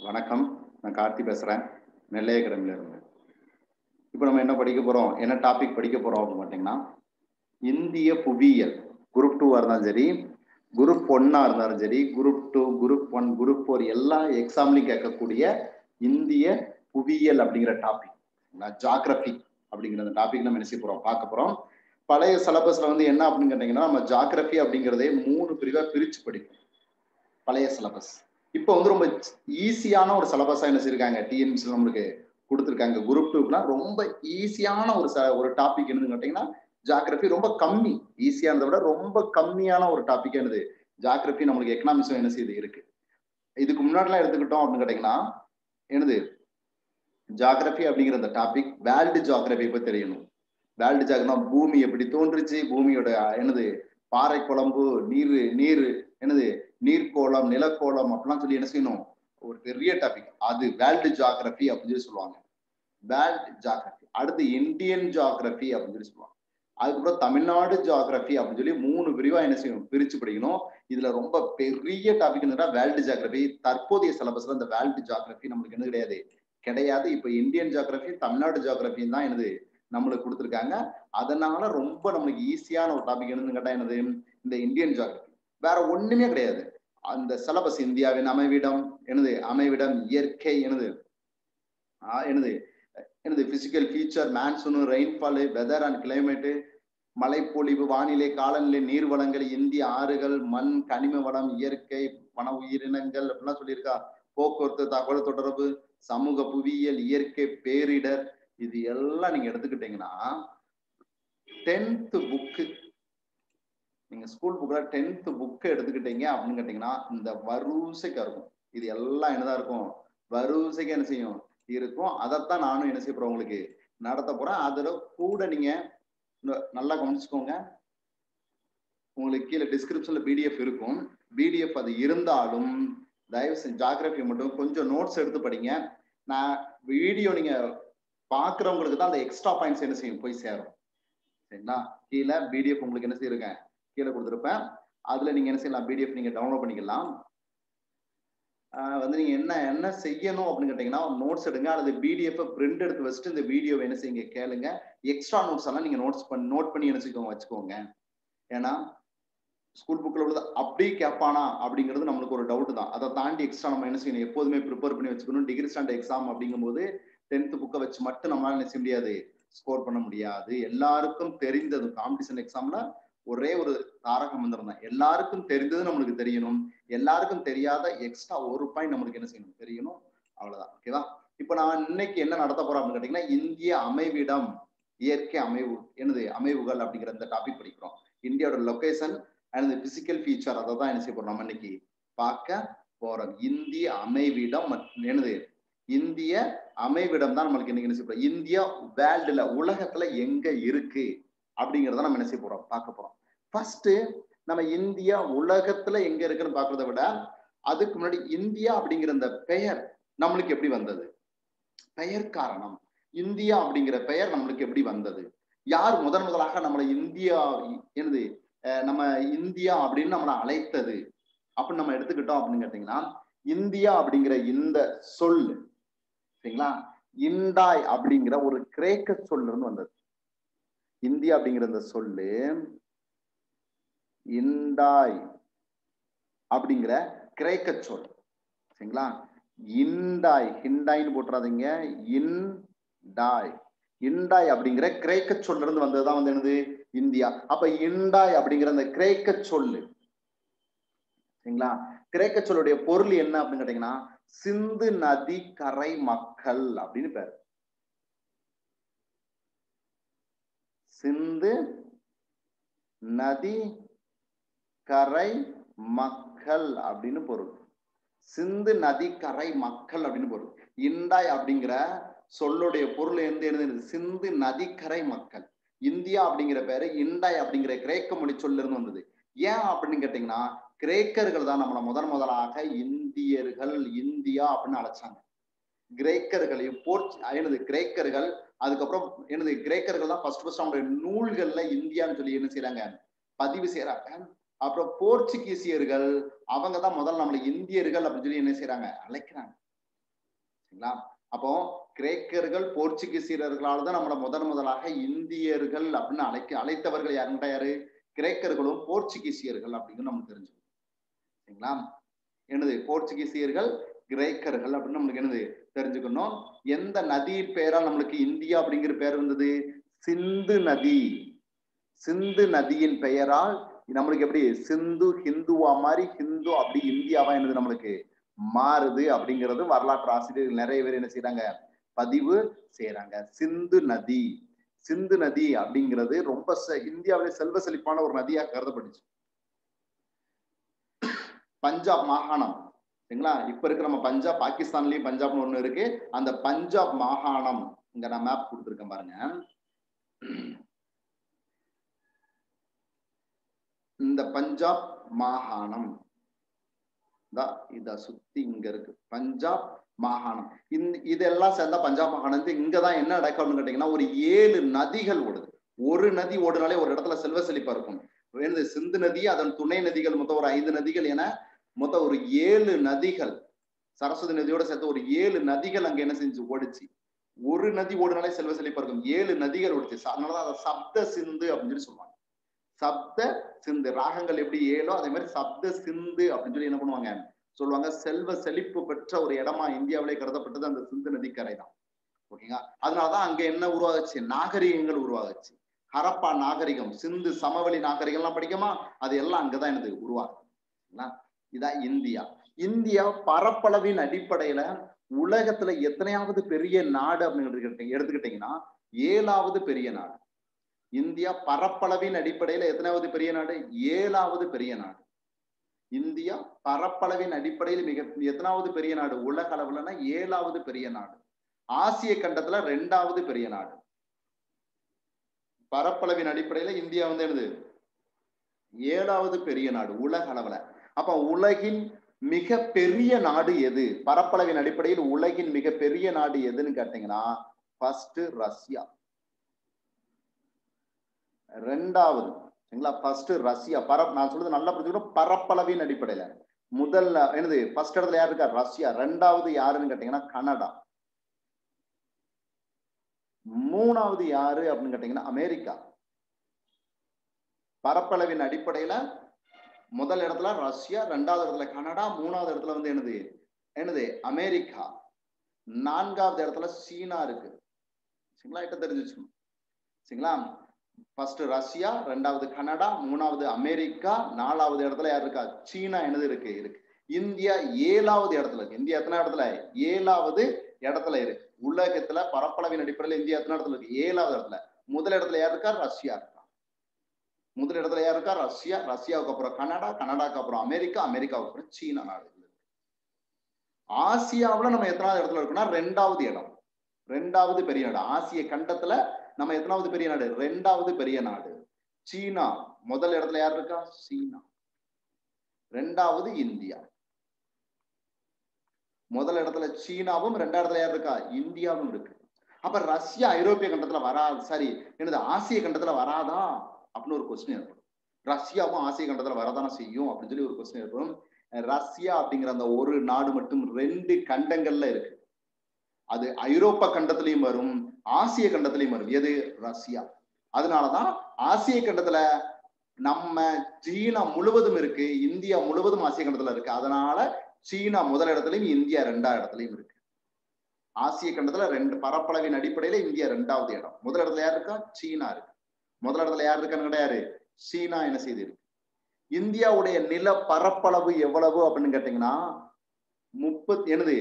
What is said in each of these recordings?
வணக்கம் நான் கார்த்தி பேசுறேன் நெல்லை அகாடமில இருந்து இப்போ நம்ம என்ன படிக்க போறோம் என்ன டாபிக் படிக்க போறோம் அப்படின்னு பார்த்தீங்கன்னா இந்திய புவியியல் குரூப் டூவா இருந்தாலும் சரி குரூப் ஒன்னா இருந்தாலும் சரி group two group one group four எல்லா எக்ஸாம்லையும் கேட்கக்கூடிய இந்திய புவியியல் அப்படிங்கிற டாபிக் ஜாகிரபி அப்படிங்கிற அந்த டாபிக் நம்ம என்ன செய்ய போறோம் பார்க்க போறோம் பழைய சிலபஸ்ல வந்து என்ன அப்படின்னு கேட்டீங்கன்னா நம்ம ஜாகிரபி அப்படிங்கிறதே மூணு பிரிவா பிரிச்சு படிப்போம் பழைய சிலபஸ் இப்போ வந்து ரொம்ப ஈஸியான ஒரு சிலபஸா என்ன செய்யிருக்காங்க டிஎன்சி நம்மளுக்கு கொடுத்துருக்காங்க குரூப் டூக்குலாம் ரொம்ப ஈஸியான ஒரு ச ஒரு டாபிக் என்னன்னு கேட்டீங்கன்னா ஜாகிரபி ரொம்ப கம்மி ஈஸியானதை விட ரொம்ப கம்மியான ஒரு டாபிக் என்னது ஜாகிரபி நம்மளுக்கு எக்கனாமிக்ஸும் என்ன செய்யுது இருக்கு இதுக்கு முன்னாடிலாம் எடுத்துக்கிட்டோம் அப்படின்னு கேட்டீங்கன்னா என்னது ஜாகிரபி அப்படிங்கிற அந்த டாபிக் வேர்ல்டு ஜாகிரபி பத்தி தெரியணும் வேர்ல்டு ஜாகிரனா பூமி எப்படி தோன்றுச்சு பூமியோட என்னது பாறை குழம்பு நீர் நீர் என்னது நீர்க்கோளம் நிலக்கோளம் அப்படிலாம் சொல்லி என்ன செய்யணும் ஒரு பெரிய டாபிக் அது வேர்ல்டு ஜாகிரபி அப்படின்னு சொல்லி சொல்லுவாங்க வேர்ல்டு ஜாகிரபி அடுத்து இந்தியன் ஜாகிரபி அப்படின்னு சொல்லி சொல்லுவாங்க அதுக்கப்புறம் தமிழ்நாடு ஜாகிரபி அப்படின்னு சொல்லி மூணு பிரிவா என்ன செய்யணும் பிரிச்சு படிக்கணும் இதுல ரொம்ப பெரிய டாபிக் என்னன்னா வேர்ல்டு ஜாகிரபி தற்போதைய சிலபஸ்ல இந்த வேர்ல்டு ஜாகிரபி நம்மளுக்கு என்ன கிடையாது கிடையாது இப்ப இந்தியன் ஜாகிரபி தமிழ்நாடு ஜாகிரபின்னு தான் என்னது நம்மளுக்கு கொடுத்துருக்காங்க அதனால ரொம்ப நம்மளுக்கு ஈஸியான ஒரு டாபிக் என்னன்னு கேட்டா என்னது இந்த இந்தியன் ஜாகிரபி வேற ஒண்ணுமே கிடையாது அந்த சிலபஸ் இந்தியாவின் அமைவிடம் எனது அமைவிடம் இயற்கை எனது எனது எனது physical feature monsoon rainfall weather and climate மழைப்பொழிவு வானிலை காலநிலை நீர் வளங்கள் இந்திய ஆறுகள் மண் கனிம வளம் இயற்கை வன உயிரினங்கள் அப்படிலாம் சொல்லியிருக்கா போக்குவரத்து தகவல் தொடர்பு சமூக புவியியல் இயற்கை பேரிடர் இது எல்லாம் நீங்க எடுத்துக்கிட்டீங்கன்னா டென்த் புக்கு நீங்க ஸ்கூல் புக்ல டென்த் புக்கு எடுத்துக்கிட்டீங்க அப்படின்னு கேட்டீங்கன்னா இந்த வரிசைக்கு இருக்கும் இது எல்லாம் என்னதான் இருக்கும் வரிசைக்கு என்ன செய்யும் இருக்கும் அதைத்தான் நானும் என்ன செய்ய போறேன் உங்களுக்கு நடத்த போறேன் அதுல கூட நீங்க நல்லா கவனிச்சுக்கோங்க உங்களுக்கு கீழே டிஸ்கிரிப்ஷன்ல பிடிஎஃப் இருக்கும் பிடிஎஃப் அது இருந்தாலும் தயவு செஞ்சு ஜாகிரபி மட்டும் கொஞ்சம் நோட்ஸ் எடுத்து படிங்க நான் வீடியோ நீங்க பாக்குறவங்களுக்கு தான் அந்த எக்ஸ்ட்ரா பாயிண்ட்ஸ் என்ன செய்யும் போய் சேரும் சரிங்களா கீழே பிடிஎஃப் உங்களுக்கு என்ன செய்யிருக்கேன் கீழே கொடுத்துருப்பேன் அதுல நீங்க என்ன செய்யலாம் பிடிஎஃப் நீங்க டவுன்லோட் பண்ணிக்கலாம் வந்து நீங்க என்ன என்ன செய்யணும் அப்படின்னு கேட்டீங்கன்னா நோட்ஸ் எடுங்க அல்லது பிடிஎஃப் பிரிண்ட் எடுத்து வச்சுட்டு இந்த வீடியோவை என்ன செய்யுங்க கேளுங்க எக்ஸ்ட்ரா நோட்ஸ் எல்லாம் நீங்க நோட்ஸ் பண்ணி நோட் பண்ணி என்ன வச்சுக்கோங்க ஏன்னா ஸ்கூல் புக்கில் உள்ளது அப்படியே கேட்பானா அப்படிங்கிறது நம்மளுக்கு ஒரு டவுட் தான் அதை தாண்டி எக்ஸ்ட்ரா நம்ம என்ன செய்யணும் எப்போதுமே ப்ரிப்பேர் பண்ணி வச்சுக்கணும் டிகிரி ஸ்டாண்டர்ட் எக்ஸாம் அப்படிங்கும்போது டென்த் புக்கை வச்சு மட்டும் நம்மளால என்ன செய்ய முடியாது ஸ்கோர் பண்ண முடியாது எல்லாருக்கும் தெரிந்தது காம்படிஷன் எக்ஸாம்ல ஒரே ஒரு தாரக மந்திரம் தான் எல்லாருக்கும் தெரிந்தது நம்மளுக்கு தெரியணும் எல்லாருக்கும் தெரியாத எக்ஸ்ட்ரா ஒரு பாயிண்ட் நம்மளுக்கு என்ன செய்யணும் தெரியணும் அவ்வளவுதான் ஓகேவா இப்ப நான் இன்னைக்கு என்ன நடத்த போறோம் அப்படின்னு கேட்டீங்கன்னா இந்திய அமைவிடம் இயற்கை அமைவு என்னது அமைவுகள் அப்படிங்கிற இந்த டாபிக் படிக்கிறோம் இந்தியாவோட லொகேஷன் அண்ட் பிசிக்கல் ஃபீச்சர் அதை தான் என்ன செய்ய போறோம் நம்ம இன்னைக்கு பார்க்க போறோம் இந்திய அமைவிடம் என்னது இந்திய அமைவிடம் தான் நம்மளுக்கு இன்னைக்கு என்ன செய்ய போறோம் இந்தியா வேர்ல்டுல உலகத்துல எங்க இருக்கு அப்படிங்கிறத நம்ம என்ன செய்ய போறோம் பார்க்க போறோம் ஃபர்ஸ்ட் நம்ம இந்தியா உலகத்துல எங்க இருக்குன்னு பாக்குறத விட அதுக்கு முன்னாடி இந்தியா அப்படிங்கிற அந்த பெயர் நம்மளுக்கு எப்படி வந்தது பெயர் காரணம் இந்தியா அப்படிங்கிற பெயர் நம்மளுக்கு எப்படி வந்தது யார் முதன் முதலாக நம்மளை இந்தியா என்னது நம்ம இந்தியா அப்படின்னு நம்மளை அழைத்தது அப்படின்னு நம்ம எடுத்துக்கிட்டோம் அப்படின்னு கேட்டீங்கன்னா இந்தியா அப்படிங்கிற இந்த சொல் சரிங்களா இண்டாய் அப்படிங்கிற ஒரு கிரேக்க சொல்ல இருந்து வந்தது இந்தியா அப்படிங்கிற இந்த சொல்லு இண்டாய் அப்படிங்கிற கிரேக்க சொல் சரிங்களா இண்டாய் ஹிண்டாய்னு போட்டுறாதீங்க இன்டாய் இண்டாய் அப்படிங்கிற கிரேக்க சொல்ல இருந்து வந்ததுதான் வந்து என்னது இந்தியா அப்ப இண்டாய் அப்படிங்கிற அந்த கிரேக்க சொல்லு சரிங்களா கிரேக்க சொல்லுடைய பொருள் என்ன அப்படின்னு கேட்டீங்கன்னா சிந்து நதி கரை மக்கள் அப்படின்னு பேரு சிந்து நதி கரை மக்கள் அப்படின்னு பொருள் சிந்து நதி கரை மக்கள் அப்படின்னு பொருள் இண்டாய் அப்படிங்கிற சொல்லுடைய பொருள் எந்த இருந்தது சிந்து நதிக்கரை மக்கள் இந்தியா அப்படிங்கிற பேரு இண்டாய் அப்படிங்கிற கிரேக்க மொழி சொல்ல இருந்து வந்தது ஏன் அப்படின்னு கேட்டீங்கன்னா கிரேக்கர்கள் தான் நம்மளை முதன் முதலாக இந்தியர்கள் இந்தியா அப்படின்னு அழைச்சாங்க கிரேக்கர்களையும் போர்ச் எனது கிரேக்கர்கள் அதுக்கப்புறம் எனது கிரேக்கர்கள் தான் ஃபர்ஸ்ட் ஃபர்ஸ்ட் அவங்களுடைய நூல்கள்ல இந்தியான்னு சொல்லி என்ன செய்யறாங்க பதிவு செய்யறாங்க அப்புறம் போர்ச்சுகீசியர்கள் அவங்க தான் முதல்ல நம்மளை இந்தியர்கள் அப்படின்னு சொல்லி என்ன செய்யறாங்க அழைக்கிறாங்க சரிங்களா அப்போ கிரேக்கர்கள் போர்ச்சுகீசியர்களால் தான் நம்மளை முதன் முதலாக இந்தியர்கள் அப்படின்னு அழைக்க அழைத்தவர்கள் யாருங்கிட்ட யாரு கிரேக்கர்களும் போர்ச்சுகீசியர்கள் அப்படின்னு நமக்கு தெரிஞ்சுக்கணும் சரிங்களா என்னது போர்ச்சுகீசியர்கள் கிரேக்கர்கள் அப்படின்னு நம்மளுக்கு என்னது தெரிஞ்சுக்கணும் எந்த நதி பேரால் நம்மளுக்கு இந்தியா அப்படிங்கிற பேர் இருந்தது சிந்து நதி சிந்து நதியின் பெயரால் நம்மளுக்கு எப்படி சிந்து ஹிந்துவா மாதிரி ஹிந்து அப்படி இந்தியாவா என்னது நம்மளுக்கு மாறுது அப்படிங்கிறது வரலாற்று ஆசிரியர்கள் நிறைய பேர் என்ன செய்யறாங்க பதிவு செய்யறாங்க சிந்து நதி சிந்து நதி அப்படிங்கிறது ரொம்ப இந்தியாவிலே செல்வ செழிப்பான ஒரு நதியா கருதப்பட்டுச்சு பஞ்சாப் மாகாணம் சரிங்களா இப்ப இருக்க நம்ம பஞ்சாப் பாகிஸ்தான்லயும் பஞ்சாப்னு ஒண்ணு இருக்கு அந்த பஞ்சாப் மாகாணம் இங்க நான் மேப் கொடுத்துருக்கேன் பாருங்க இந்த பஞ்சாப் மாகாணம் இத சுத்தி இங்க இருக்கு பஞ்சாப் மாகாணம் இந்த இதெல்லாம் சேர்ந்தா பஞ்சாப் மாகாணத்து இங்கதான் என்ன நடக்கும்னு கேட்டீங்கன்னா ஒரு ஏழு நதிகள் ஓடுது ஒரு நதி ஓடுனாலே ஒரு இடத்துல செல்வ செழிப்பா இருக்கும் என்னது சிந்து நதி அதன் துணை நதிகள் மொத்தம் ஒரு ஐந்து நதிகள் என மொத்தம் ஒரு ஏழு நதிகள் சரஸ்வதி நதியோட சேர்த்து ஒரு ஏழு நதிகள் அங்க என்ன செஞ்சு ஓடிச்சு ஒரு நதி ஓடுனாலே செல்வ செழிப்பா இருக்கும் ஏழு நதிகள் ஓடிச்சு அதனாலதான் அதை சப்த சிந்து அப்படின்னு சொல்லி சொல்லுவாங்க சப்த சிந்து ராகங்கள் எப்படி ஏழோ அதே மாதிரி சப்த சிந்து அப்படின்னு சொல்லி என்ன பண்ணுவாங்க சொல்லுவாங்க செல்வ செழிப்பு பெற்ற ஒரு இடமா இந்தியாவிலே கருதப்பட்டது அந்த சிந்து நதிக்கரை தான் ஓகேங்களா அதனாலதான் அங்க என்ன உருவாகுச்சு நாகரிகங்கள் உருவாகுச்சு ஹரப்பா நாகரிகம் சிந்து சமவெளி நாகரிகம்லாம் படிக்குமா அது எல்லாம் அங்கதான் எனது உருவாகுது இதான் இந்தியா இந்தியா பரப்பளவின் அடிப்படையில உலகத்துல எத்தனையாவது பெரிய நாடு அப்படின்னு எடுத்துக்கிட்டீங்கன்னா ஏழாவது பெரிய நாடு இந்தியா பரப்பளவின் அடிப்படையில எத்தனாவது பெரிய நாடு ஏழாவது பெரிய நாடு இந்தியா பரப்பளவின் அடிப்படையில் மிக எத்தனாவது பெரிய நாடு உலக அளவுலன்னா ஏழாவது பெரிய நாடு ஆசிய கண்டத்துல ரெண்டாவது பெரிய நாடு பரப்பளவின் அடிப்படையில இந்தியா வந்து என்னது ஏழாவது பெரிய நாடு உலக அளவுல அப்ப உலகின் மிக பெரிய நாடு எது பரப்பளவின் அடிப்படையில் உலகின் மிக பெரிய நாடு எதுன்னு கேட்டீங்கன்னா ஃபர்ஸ்ட் ரஷ்யா ரெண்டாவது சரிங்களா ஃபர்ஸ்ட் ரஷ்யா பர நான் சொல்றது நல்லா புரிஞ்சுக்கணும் பரப்பளவின் அடிப்படையில முதல்ல என்னது ஃபர்ஸ்ட் இடத்துல யார் இருக்கா ரஷ்யா ரெண்டாவது யாருன்னு கேட்டீங்கன்னா கனடா மூணாவது யாரு அப்படின்னு கேட்டீங்கன்னா அமெரிக்கா பரப்பளவின் அடிப்படையில முதல் இடத்துல ரஷ்யா ரெண்டாவது இடத்துல கனடா மூணாவது இடத்துல வந்து என்னது என்னது அமெரிக்கா நான்காவது இடத்துல சீனா இருக்கு சரிங்களா கிட்ட தெரிஞ்சு வச்சுக்கணும் சரிங்களா ஃபர்ஸ்ட் ரஷ்யா ரெண்டாவது கனடா மூணாவது அமெரிக்கா நாலாவது இடத்துல யார் இருக்கா சீனா என்னது இருக்கு இருக்கு இந்தியா ஏழாவது இடத்துல இருக்கு இந்தியா எத்தனை இடத்துல ஏழாவது இடத்துல இருக்கு உலகத்துல பரப்பளவின் அடிப்படையில் இந்தியா எத்தனை இடத்துல இருக்கு ஏழாவது இடத்துல முதல் இடத்துல யார் இருக்கா ரஷ்யா இருக்கா முதல் இடத்துல யார் இருக்கா ரஷ்யா ரஷ்யாவுக்கு அப்புறம் கனடா கனடாக்கு அப்புறம் அமெரிக்கா அமெரிக்காவுக்கு அப்புறம் சீனா நாடுகள் ஆசியாவுல நம்ம எத்தனாவது இடத்துல இருக்கோம்னா ரெண்டாவது இடம் ரெண்டாவது பெரிய நாடு ஆசிய கண்டத்துல நம்ம எத்தனாவது பெரிய நாடு ரெண்டாவது பெரிய நாடு சீனா முதல் இடத்துல யார் இருக்கா சீனா ரெண்டாவது இந்தியா முதல் இடத்துல சீனாவும் ரெண்டாவது யார் இருக்கா இந்தியாவும் இருக்கு அப்ப ரஷ்யா ஐரோப்பிய கண்டத்துல வராது சாரி என்னது ஆசிய கண்டத்துல வராதா அப்படின்னு ஒரு கொஸ்டின் ஏற்படும் ரஷ்யாவும் ஆசிய கண்டத்துல வரதானே செய்யும் அப்படின்னு சொல்லி ஒரு கொஸ்டின் ஏற்படும் ரஷ்யா அப்படிங்கிற அந்த ஒரு நாடு மட்டும் ரெண்டு கண்டங்கள்ல இருக்கு அது ஐரோப்பா கண்டத்திலையும் வரும் ஆசிய கண்டத்திலையும் வரும் எது ரஷ்யா அதனாலதான் ஆசிய கண்டத்துல நம்ம சீனா முழுவதும் இருக்கு இந்தியா முழுவதும் ஆசிய கண்டத்துல இருக்கு அதனால சீனா முதல் இடத்துலயும் இந்தியா ரெண்டாவது இடத்துலயும் இருக்கு ஆசிய கண்டத்துல ரெண்டு பரப்பளவின் அடிப்படையில இந்தியா ரெண்டாவது இடம் முதல் இடத்துல யார் இருக்கா சீனா இருக்கு முதல் இடத்துல யார் இருக்கான்னு கிடையாது சீனா என்ன செய்திருக்கு இந்தியாவுடைய நில பரப்பளவு எவ்வளவு அப்படின்னு கேட்டீங்கன்னா முப்பத்தி என்னது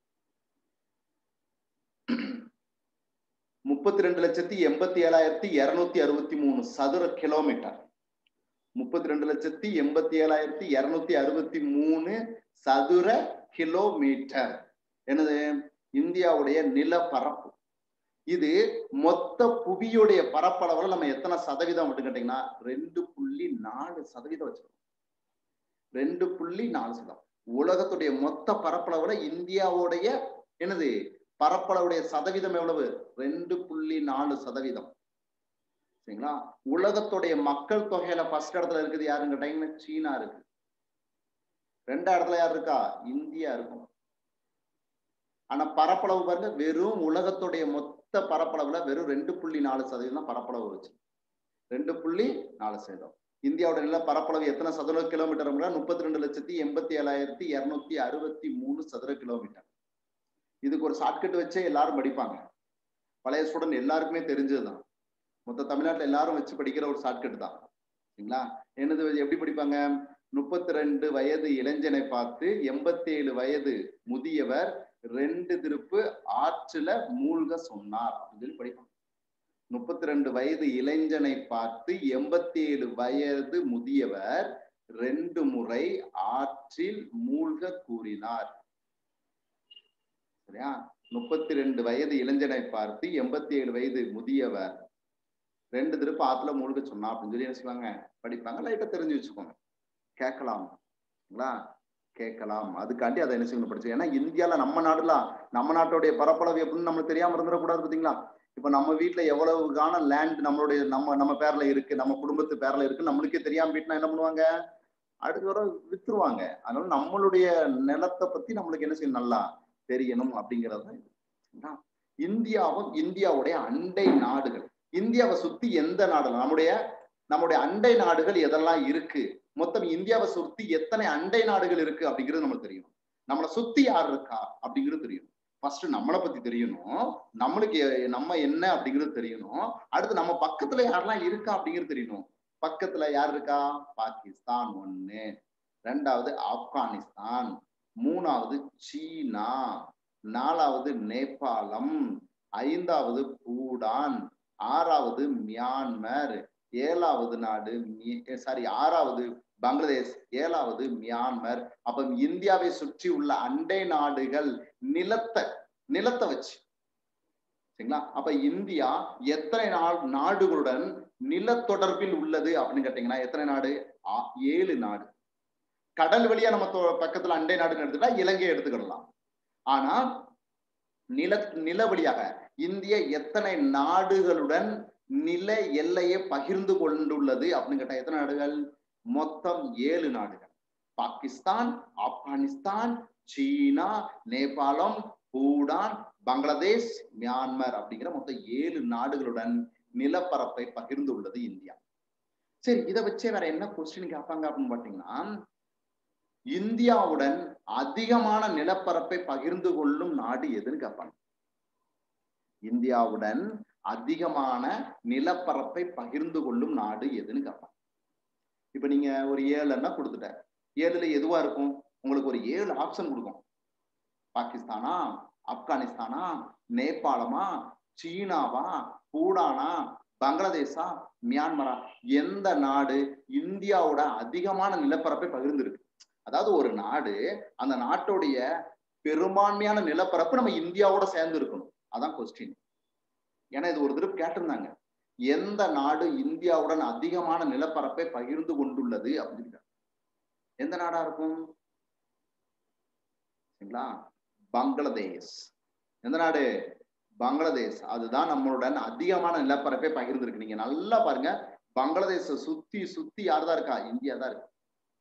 முப்பத்தி ரெண்டு லட்சத்தி எண்பத்தி ஏழாயிரத்தி இருநூத்தி அறுபத்தி மூணு சதுர கிலோமீட்டர் முப்பத்தி ரெண்டு லட்சத்தி எண்பத்தி ஏழாயிரத்தி இருநூத்தி அறுபத்தி மூணு சதுர கிலோமீட்டர் என்னது இந்தியாவுடைய நிலப்பரப்பு இது மொத்த புவியுடைய பரப்பளவுல நம்ம எத்தனை சதவீதம் அப்படின்னு கேட்டீங்கன்னா ரெண்டு புள்ளி நாலு சதவீதம் வச்சிருக்கோம் ரெண்டு புள்ளி நாலு சதவீதம் உலகத்துடைய மொத்த பரப்பளவுல இந்தியாவுடைய என்னது பரப்பளவுடைய சதவீதம் எவ்வளவு ரெண்டு புள்ளி நாலு சதவீதம் சரிங்களா உலகத்துடைய மக்கள் தொகையில ஃபர்ஸ்ட் இடத்துல இருக்குது யாருன்னு கேட்டீங்கன்னா சீனா இருக்கு ரெண்டா இடத்துல யார் இருக்கா இந்தியா இருக்கும் ஆனா பரப்பளவு பாருங்க வெறும் உலகத்துடைய மொத்த பரப்பளவுல வெறும் ரெண்டு புள்ளி நாலு சதவீதம் தான் பரப்பளவு வச்சு ரெண்டு புள்ளி நாலு சதவீதம் இந்தியாவோட நில பரப்பளவு எத்தனை சதுர கிலோமீட்டர் முப்பத்தி ரெண்டு லட்சத்தி எண்பத்தி ஏழாயிரத்தி இருநூத்தி அறுபத்தி மூணு சதுர கிலோமீட்டர் இதுக்கு ஒரு ஷார்ட்கட் வச்சே எல்லாரும் படிப்பாங்க பழைய ஸ்டூடெண்ட் எல்லாருக்குமே தெரிஞ்சதுதான் மொத்த தமிழ்நாட்டுல எல்லாரும் வச்சு படிக்கிற ஒரு ஷார்ட்கட் தான் சரிங்களா என்னது எப்படி படிப்பாங்க முப்பத்தி ரெண்டு வயது இளைஞனை பார்த்து எண்பத்தி ஏழு வயது முதியவர் ரெண்டு திருப்பு ஆற்றுல மூழ்க சொன்னார் அப்படின்னு சொல்லி படிப்பாங்க முப்பத்தி ரெண்டு வயது இளைஞனை பார்த்து எண்பத்தி ஏழு வயது முதியவர் ரெண்டு முறை ஆற்றில் மூழ்க கூறினார் சரியா முப்பத்தி ரெண்டு வயது இளைஞனை பார்த்து எண்பத்தி ஏழு வயது முதியவர் ரெண்டு திருப்பு ஆத்துல மூழ்க சொன்னா அப்படின்னு சொல்லி என்ன செய்வாங்க படிப்பாங்க லைட்டா தெரிஞ்சு வச்சுக்கோங்க கேட்கலாம் சரிங்களா கேட்கலாம் அதுக்காண்டி அதை என்ன செய்யணும் படிச்சு ஏன்னா இந்தியால நம்ம நாடுல நம்ம நாட்டுடைய பரப்பளவு எப்படின்னு நம்மளுக்கு தெரியாம இருந்துடக்கூடாது பாத்தீங்களா இப்ப நம்ம வீட்டுல எவ்வளவுக்கான லேண்ட் நம்மளுடைய நம்ம நம்ம பேர்ல இருக்கு நம்ம குடும்பத்து பேர்ல இருக்கு நம்மளுக்கே தெரியாம வீட்டுனா என்ன பண்ணுவாங்க அடுத்த வர வித்துருவாங்க அதனால நம்மளுடைய நிலத்தை பத்தி நம்மளுக்கு என்ன செய்யணும் நல்லா தெரியணும் அப்படிங்கிறது இந்தியாவும் இந்தியாவுடைய அண்டை நாடுகள் இந்தியாவை சுத்தி எந்த நாடுகள் நம்முடைய நம்முடைய அண்டை நாடுகள் எதெல்லாம் இருக்கு மொத்தம் இந்தியாவை சுத்தி எத்தனை அண்டை நாடுகள் இருக்கு அப்படிங்கிறது நம்மளுக்கு தெரியணும் நம்மளை சுத்தி யார் இருக்கா அப்படிங்கிறது தெரியணும் ஃபர்ஸ்ட் நம்மளை பத்தி தெரியணும் நம்மளுக்கு நம்ம என்ன அப்படிங்கிறது தெரியணும் அடுத்து நம்ம பக்கத்துல யாரெல்லாம் இருக்கா அப்படிங்கிறது தெரியணும் பக்கத்துல யார் இருக்கா பாகிஸ்தான் ஒண்ணு ரெண்டாவது ஆப்கானிஸ்தான் மூணாவது சீனா நாலாவது நேபாளம் ஐந்தாவது பூடான் ஆறாவது மியான்மர் ஏழாவது நாடு சாரி ஆறாவது பங்களாதேஷ் ஏழாவது மியான்மர் அப்ப இந்தியாவை சுற்றி உள்ள அண்டை நாடுகள் நிலத்தை நிலத்தை வச்சு சரிங்களா அப்ப இந்தியா எத்தனை நாள் நாடுகளுடன் நில தொடர்பில் உள்ளது அப்படின்னு கேட்டீங்கன்னா எத்தனை நாடு ஏழு நாடு கடல் வழியா நம்ம பக்கத்துல அண்டை நாடுன்னு எடுத்துட்டா இலங்கையை எடுத்துக்கிடலாம் ஆனா நில நில வழியாக இந்திய எத்தனை நாடுகளுடன் நில எல்லையை பகிர்ந்து கொண்டுள்ளது அப்படின்னு கேட்டா எத்தனை நாடுகள் மொத்தம் ஏழு நாடுகள் பாகிஸ்தான் ஆப்கானிஸ்தான் சீனா நேபாளம் பூடான் பங்களாதேஷ் மியான்மர் அப்படிங்கிற மொத்தம் ஏழு நாடுகளுடன் நிலப்பரப்பை பகிர்ந்து உள்ளது இந்தியா சரி இதை வச்சே வேற என்ன கொஸ்டின் கேட்பாங்க அப்படின்னு பாத்தீங்கன்னா இந்தியாவுடன் அதிகமான நிலப்பரப்பை பகிர்ந்து கொள்ளும் நாடு எதுன்னு கேட்பாங்க இந்தியாவுடன் அதிகமான நிலப்பரப்பை பகிர்ந்து கொள்ளும் நாடு எதுன்னு கேட்பாங்க இப்ப நீங்க ஒரு ஏழுன்னா கொடுத்துட்ட ஏழுல எதுவா இருக்கும் உங்களுக்கு ஒரு ஏழு ஆப்ஷன் கொடுக்கும் பாகிஸ்தானா ஆப்கானிஸ்தானா நேபாளமா சீனாவா பூடானா பங்களாதேஷா மியான்மரா எந்த நாடு இந்தியாவோட அதிகமான நிலப்பரப்பை பகிர்ந்திருக்கு அதாவது ஒரு நாடு அந்த நாட்டுடைய பெரும்பான்மையான நிலப்பரப்பு நம்ம இந்தியாவோட சேர்ந்து இருக்கணும் அதான் கொஸ்டின் ஏன்னா இது ஒரு திருப்பு கேட்டிருந்தாங்க எந்த நாடு இந்தியாவுடன் அதிகமான நிலப்பரப்பை பகிர்ந்து கொண்டுள்ளது அப்படின்னு எந்த நாடா இருக்கும் சரிங்களா பங்களாதேஷ் எந்த நாடு பங்களாதேஷ் அதுதான் நம்மளுடன் அதிகமான நிலப்பரப்பை பகிர்ந்துருக்கு நீங்க நல்லா பாருங்க பங்களாதேஷ சுத்தி சுத்தி யார் தான் இருக்கா இந்தியா தான் இருக்கு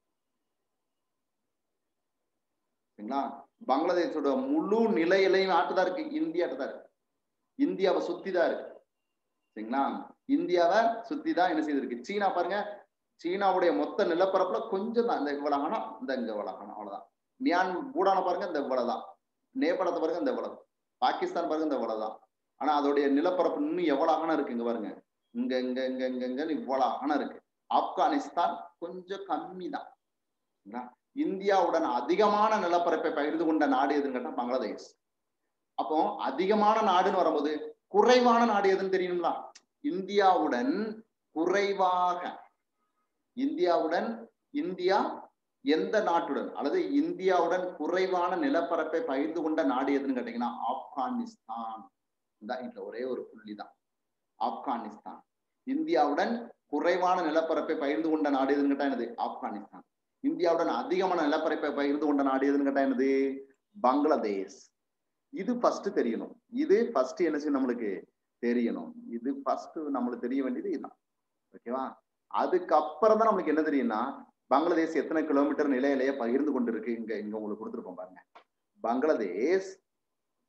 சரிங்களா பங்களாதேஷோட முழு நிலையிலையும் ஆட்டுதான் இருக்கு இந்தியாட்ட தான் இருக்கு இந்தியாவை சுத்தி தான் இருக்கு சரிங்களா இந்தியாவை சுத்தி தான் என்ன செய்திருக்கு சீனா பாருங்க சீனாவுடைய மொத்த நிலப்பரப்புல கொஞ்சம் தான் இந்த இவ்வளவு ஆனா இந்த இங்க இவ்வளவு ஆனா அவ்வளவுதான் மியான் பூடான பாருங்க இந்த இவ்வளவுதான் நேபாளத்தை பாருங்க இந்த இவ்வளவு பாகிஸ்தான் பாருங்க இந்த இவ்வளவுதான் ஆனா அதோடைய நிலப்பரப்பு இன்னும் எவ்வளவு ஆகணும் இருக்கு இங்க பாருங்க இங்க இங்க இங்க இங்க இங்க இவ்வளவு ஆகணும் இருக்கு ஆப்கானிஸ்தான் கொஞ்சம் கம்மி தான் இந்தியாவுடன் அதிகமான நிலப்பரப்பை பகிர்ந்து கொண்ட நாடு எதுன்னு கேட்டா பங்களாதேஷ் அப்போ அதிகமான நாடுன்னு வரும்போது குறைவான நாடு எதுன்னு தெரியணுங்களா இந்தியாவுடன் குறைவாக இந்தியாவுடன் இந்தியா எந்த நாட்டுடன் அல்லது இந்தியாவுடன் குறைவான நிலப்பரப்பை பகிர்ந்து கொண்ட நாடு எதுன்னு கேட்டீங்கன்னா ஆப்கானிஸ்தான் இந்த ஒரே ஒரு புள்ளி தான் ஆப்கானிஸ்தான் இந்தியாவுடன் குறைவான நிலப்பரப்பை பகிர்ந்து கொண்ட நாடு எதுன்னு கேட்டா என்னது ஆப்கானிஸ்தான் இந்தியாவுடன் அதிகமான நிலப்பரப்பை பகிர்ந்து கொண்ட நாடு எதுன்னு கேட்டா என்னது பங்களாதேஷ் இது ஃபர்ஸ்ட் தெரியணும் இது ஃபர்ஸ்ட் என்ன செய்யும் நம்மளுக்கு தெரியணும் இது ஃபர்ஸ்ட் நம்மளுக்கு தெரிய வேண்டியது இதுதான் ஓகேவா அதுக்கப்புறம் தான் நம்மளுக்கு என்ன தெரியும்னா பங்களாதேஷ் எத்தனை கிலோமீட்டர் நிலையிலேயே பகிர்ந்து கொண்டு இருக்கு இங்க இங்க உங்களுக்கு கொடுத்துருக்கோம் பாருங்க பங்களாதேஷ்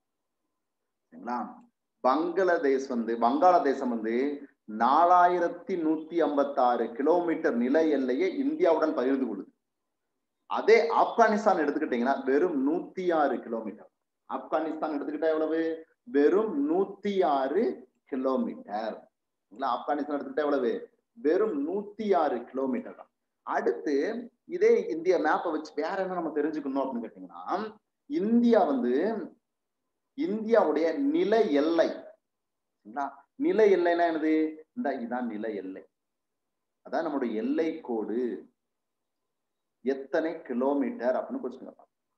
சரிங்களா பங்களாதேஷ் வந்து வங்காளதேசம் வந்து நாலாயிரத்தி நூத்தி ஐம்பத்தாறு கிலோமீட்டர் நில எல்லையை இந்தியாவுடன் பகிர்ந்து கொள்ளுது அதே ஆப்கானிஸ்தான் எடுத்துக்கிட்டீங்கன்னா வெறும் நூத்தி ஆறு கிலோமீட்டர் ஆப்கானிஸ்தான் எடுத்துக்கிட்டா எவ்வளவு வெறும் நூத்தி ஆறு கிலோமீட்டர் ஆப்கானிஸ்தான் எடுத்துக்கிட்டா எவ்வளவு வெறும் நூத்தி ஆறு கிலோமீட்டர் தான் அடுத்து இதே இந்திய மேப்பை வச்சு வேற என்ன நம்ம தெரிஞ்சுக்கணும் அப்படின்னு கேட்டீங்கன்னா இந்தியா வந்து இந்தியாவுடைய நில எல்லை நில எல்லைன்னா என்னது இந்த இதான் நில எல்லை அதான் நம்மளுடைய எல்லை கோடு எத்தனை கிலோமீட்டர் அப்படின்னு கொஸ்டின்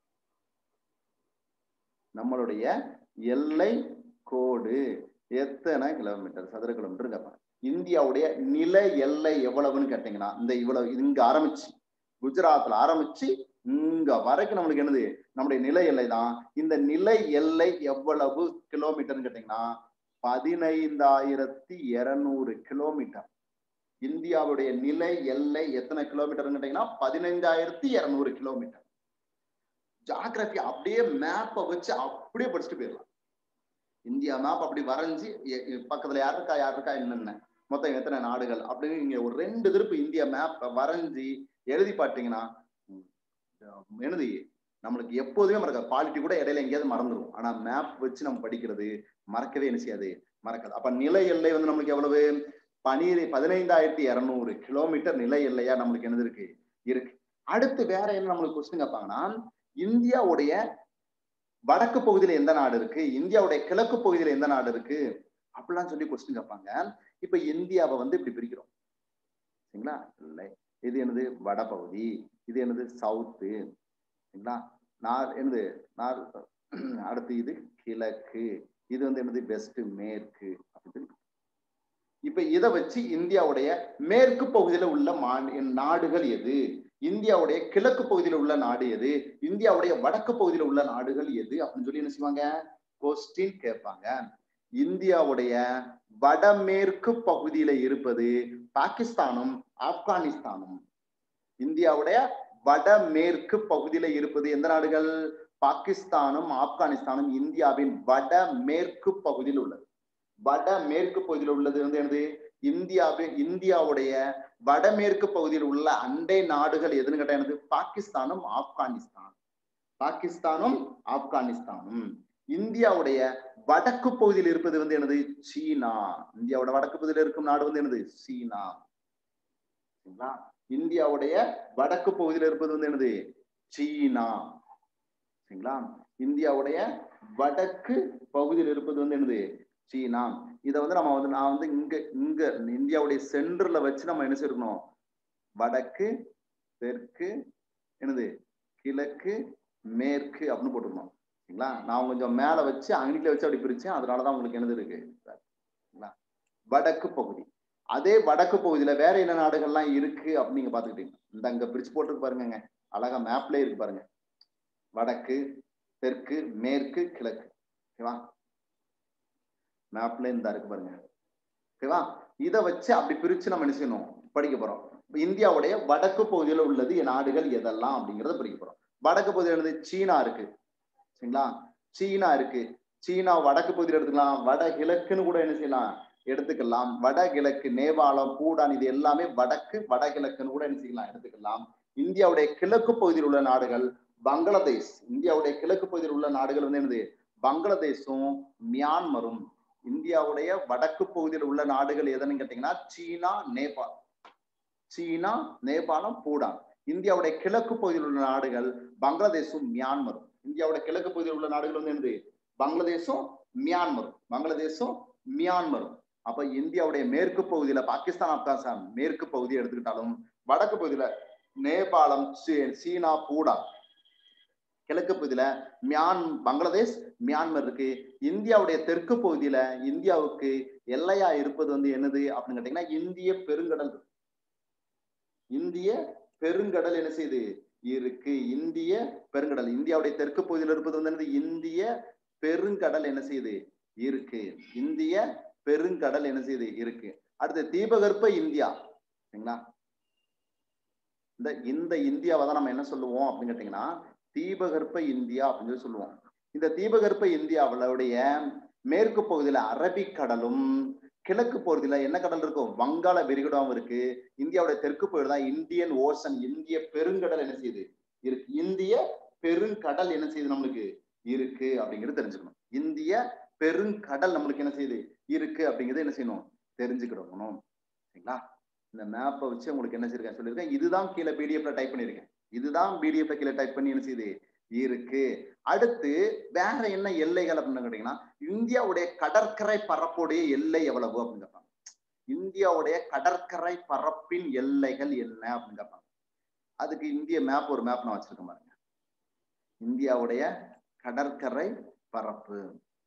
நம்மளுடைய எல்லை கோடு எத்தனை கிலோமீட்டர் சதுர கிலோமீட்டர் கேட்பாங்க இந்தியாவுடைய நில எல்லை எவ்வளவுன்னு கேட்டீங்கன்னா இந்த இவ்வளவு இங்க ஆரம்பிச்சு குஜராத்ல ஆரம்பிச்சு இங்க வரைக்கும் நம்மளுக்கு என்னது நம்முடைய நில எல்லை தான் இந்த நில எல்லை எவ்வளவு கிலோமீட்டர்னு கேட்டீங்கன்னா பதினைந்தாயிரத்தி இருநூறு கிலோமீட்டர் இந்தியாவுடைய நிலை எல்லை எத்தனை கிலோமீட்டர்னு கேட்டீங்கன்னா பதினைந்தாயிரத்தி இருநூறு கிலோமீட்டர் ஜாகிரபி அப்படியே மேப்பை வச்சு அப்படியே படிச்சுட்டு போயிடலாம் இந்தியா மேப் அப்படி வரைஞ்சி பக்கத்துல யார் இருக்கா யார் இருக்கா என்னென்ன மொத்தம் எத்தனை நாடுகள் அப்படின்னு நீங்க ஒரு ரெண்டு திருப்பு இந்தியா மேப் வரைஞ்சி எழுதி பாத்தீங்கன்னா என்னது நம்மளுக்கு எப்போதுமே மறக்காது குவாலிட்டி கூட இடையில எங்கேயாவது மறந்துடும் ஆனா மேப் வச்சு நம்ம படிக்கிறது மறக்கவே என்ன செய்யாது மறக்காது அப்ப நிலை எல்லை வந்து நம்மளுக்கு எவ்வளவு பனிரெ பதினைந்தாயிரத்தி இருநூறு கிலோமீட்டர் நிலை எல்லையா நம்மளுக்கு என்னது இருக்கு இருக்கு அடுத்து வேற என்ன நம்மளுக்கு கொஸ்டின் கேட்பாங்கன்னா இந்தியாவுடைய வடக்கு பகுதியில எந்த நாடு இருக்கு இந்தியாவுடைய கிழக்கு பகுதியில எந்த நாடு இருக்கு அப்படிலாம் சொல்லி கொஸ்டின் கேட்பாங்க இப்ப இந்தியாவை வந்து இப்படி பிரிக்கிறோம் சரிங்களா இல்லை இது என்னது வடபகுதி இது என்னது சவுத்து சரிங்களா நார் என்னது நார் அடுத்து இது கிழக்கு இது வந்து என்னது வெஸ்ட் மேற்கு அப்படின்னு இப்ப இதை வச்சு இந்தியாவுடைய மேற்கு பகுதியில உள்ள மா நாடுகள் எது இந்தியாவுடைய கிழக்கு பகுதியில உள்ள நாடு எது இந்தியாவுடைய வடக்கு பகுதியில உள்ள நாடுகள் எது அப்படின்னு சொல்லி என்ன செய்வாங்க கொஸ்டின் கேட்பாங்க இந்தியாவுடைய வடமேற்கு பகுதியில இருப்பது பாகிஸ்தானும் ஆப்கானிஸ்தானும் இந்தியாவுடைய வடமேற்கு பகுதியில இருப்பது எந்த நாடுகள் பாகிஸ்தானும் ஆப்கானிஸ்தானும் இந்தியாவின் வடமேற்கு பகுதியில் உள்ளது வடமேற்கு பகுதியில் உள்ளது வந்து என்னது இந்தியாவின் இந்தியாவுடைய வடமேற்கு பகுதியில் உள்ள அண்டை நாடுகள் எதுன்னு கேட்டா என்னது பாகிஸ்தானும் ஆப்கானிஸ்தான் பாகிஸ்தானும் ஆப்கானிஸ்தானும் இந்தியாவுடைய வடக்கு பகுதியில் இருப்பது வந்து என்னது சீனா இந்தியாவோட வடக்கு பகுதியில் இருக்கும் நாடு வந்து என்னது சீனா சரிங்களா இந்தியாவுடைய வடக்கு பகுதியில் இருப்பது வந்து என்னது சீனா சரிங்களா இந்தியாவுடைய வடக்கு பகுதியில் இருப்பது வந்து என்னது சீனா இதை வந்து நம்ம வந்து நான் வந்து இங்க இங்க இந்தியாவுடைய சென்டர்ல வச்சு நம்ம என்ன செய்யணும் வடக்கு தெற்கு என்னது கிழக்கு மேற்கு அப்படின்னு போட்டிருந்தோம் சரிங்களா நான் கொஞ்சம் மேல வச்சு அங்கில வச்சு அப்படி பிரிச்சேன் அதனாலதான் உங்களுக்கு என்னது இருக்கு சரிங்களா வடக்கு பகுதி அதே வடக்கு பகுதியில வேற என்ன நாடுகள்லாம் இருக்கு அப்படின்னு நீங்க பாத்துக்கிட்டீங்க இந்த அங்க பிரிச்சு போட்டுருக்கு பாருங்க அழகா மேப்ல இருக்கு பாருங்க வடக்கு தெற்கு மேற்கு கிழக்கு ஓகேவா மேப்ல இந்த இருக்கு பாருங்க ஓகேவா இதை வச்சு அப்படி பிரிச்சு நம்ம என்ன செய்யணும் படிக்க போறோம் இந்தியாவுடைய வடக்கு பகுதியில உள்ளது நாடுகள் எதெல்லாம் அப்படிங்கறத படிக்க போறோம் வடக்கு பகுதியில் உள்ளது சீனா இருக்கு சரிங்களா சீனா இருக்கு சீனா வடக்கு பகுதியில் எடுத்துக்கலாம் வட கிழக்குன்னு கூட என்ன செய்யலாம் எடுத்துக்கலாம் வடகிழக்கு நேபாளம் பூடான் இது எல்லாமே வடக்கு வடகிழக்குன்னு கூட என்ன செய்யலாம் எடுத்துக்கலாம் இந்தியாவுடைய கிழக்கு பகுதியில் உள்ள நாடுகள் பங்களாதேஷ் இந்தியாவுடைய கிழக்கு பகுதியில் உள்ள நாடுகள் வந்து என்னது பங்களாதேஷும் மியான்மரும் இந்தியாவுடைய வடக்கு பகுதியில் உள்ள நாடுகள் எதுன்னு கேட்டீங்கன்னா சீனா நேபாள் சீனா நேபாளம் பூடான் இந்தியாவுடைய கிழக்கு பகுதியில் உள்ள நாடுகள் பங்களாதேஷும் மியான்மரும் இந்தியாவுடைய கிழக்கு பகுதியில் உள்ள நாடுகள் வந்து என்னது பங்களாதேஷும் மியான்மரும் பங்களாதேஷும் மியான்மரும் அப்ப இந்தியாவுடைய மேற்கு பகுதியில பாகிஸ்தான் ஆப்கானிஸ்தான் மேற்கு பகுதி எடுத்துக்கிட்டாலும் வடக்கு பகுதியில நேபாளம் சீனா பூடான் கிழக்கு பகுதியில மியான் பங்களாதேஷ் மியான்மர் இருக்கு இந்தியாவுடைய தெற்கு பகுதியில இந்தியாவுக்கு எல்லையா இருப்பது வந்து என்னது அப்படின்னு கேட்டீங்கன்னா இந்திய பெருங்கடல் இந்திய பெருங்கடல் என்ன செய்யுது இருக்கு இந்திய பெருங்கடல் இந்தியாவுடைய தெற்கு பகுதியில் இருப்பது வந்து என்னது இந்திய பெருங்கடல் என்ன செய்யுது இருக்கு இந்திய பெருங்கடல் என்ன செய்யுது இருக்கு அடுத்து தீபகற்ப இந்தியா சரிங்களா இந்த இந்த இந்தியாவை தான் நம்ம என்ன சொல்லுவோம் அப்படின்னு கேட்டீங்கன்னா தீபகற்ப இந்தியா அப்படின்னு சொல்லி சொல்லுவோம் இந்த தீபகற்ப இந்தியாவுடைய மேற்கு பகுதியில அரபிக்கடலும் கிழக்கு பகுதியில என்ன கடல் இருக்கும் வங்காள விரிகுடாவும் இருக்கு இந்தியாவுடைய தெற்கு பகுதியில் தான் இந்தியன் ஓசன் இந்திய பெருங்கடல் என்ன செய்யுது இருக்கு இந்திய பெருங்கடல் என்ன செய்யுது நம்மளுக்கு இருக்கு அப்படிங்கிறது தெரிஞ்சுக்கணும் இந்திய பெருங்கடல் நம்மளுக்கு என்ன செய்யுது இருக்கு அப்படிங்கிறது என்ன செய்யணும் தெரிஞ்சுக்கிடணும் சரிங்களா இந்த மேப்பை வச்சு உங்களுக்கு என்ன செய்யிருக்கேன் சொல்லியிருக்கேன் இதுதான் கீழே பிடிஎஃப்ல டைப் பண்ணியிருக்கேன் இதுதான் பிடிஎஃப்ல கீழே டைப் பண்ணி என்ன செய்யுது இருக்கு அடுத்து வேற என்ன எல்லைகள் அப்படின்னு கேட்டீங்கன்னா இந்தியாவுடைய கடற்கரை பரப்புடைய எல்லை எவ்வளவு அப்படின்னு கேட்பாங்க இந்தியாவுடைய கடற்கரை பரப்பின் எல்லைகள் என்ன அப்படின்னு கேட்பாங்க அதுக்கு இந்திய மேப் ஒரு மேப் நான் வச்சிருக்கேன் பாருங்க இந்தியாவுடைய கடற்கரை பரப்பு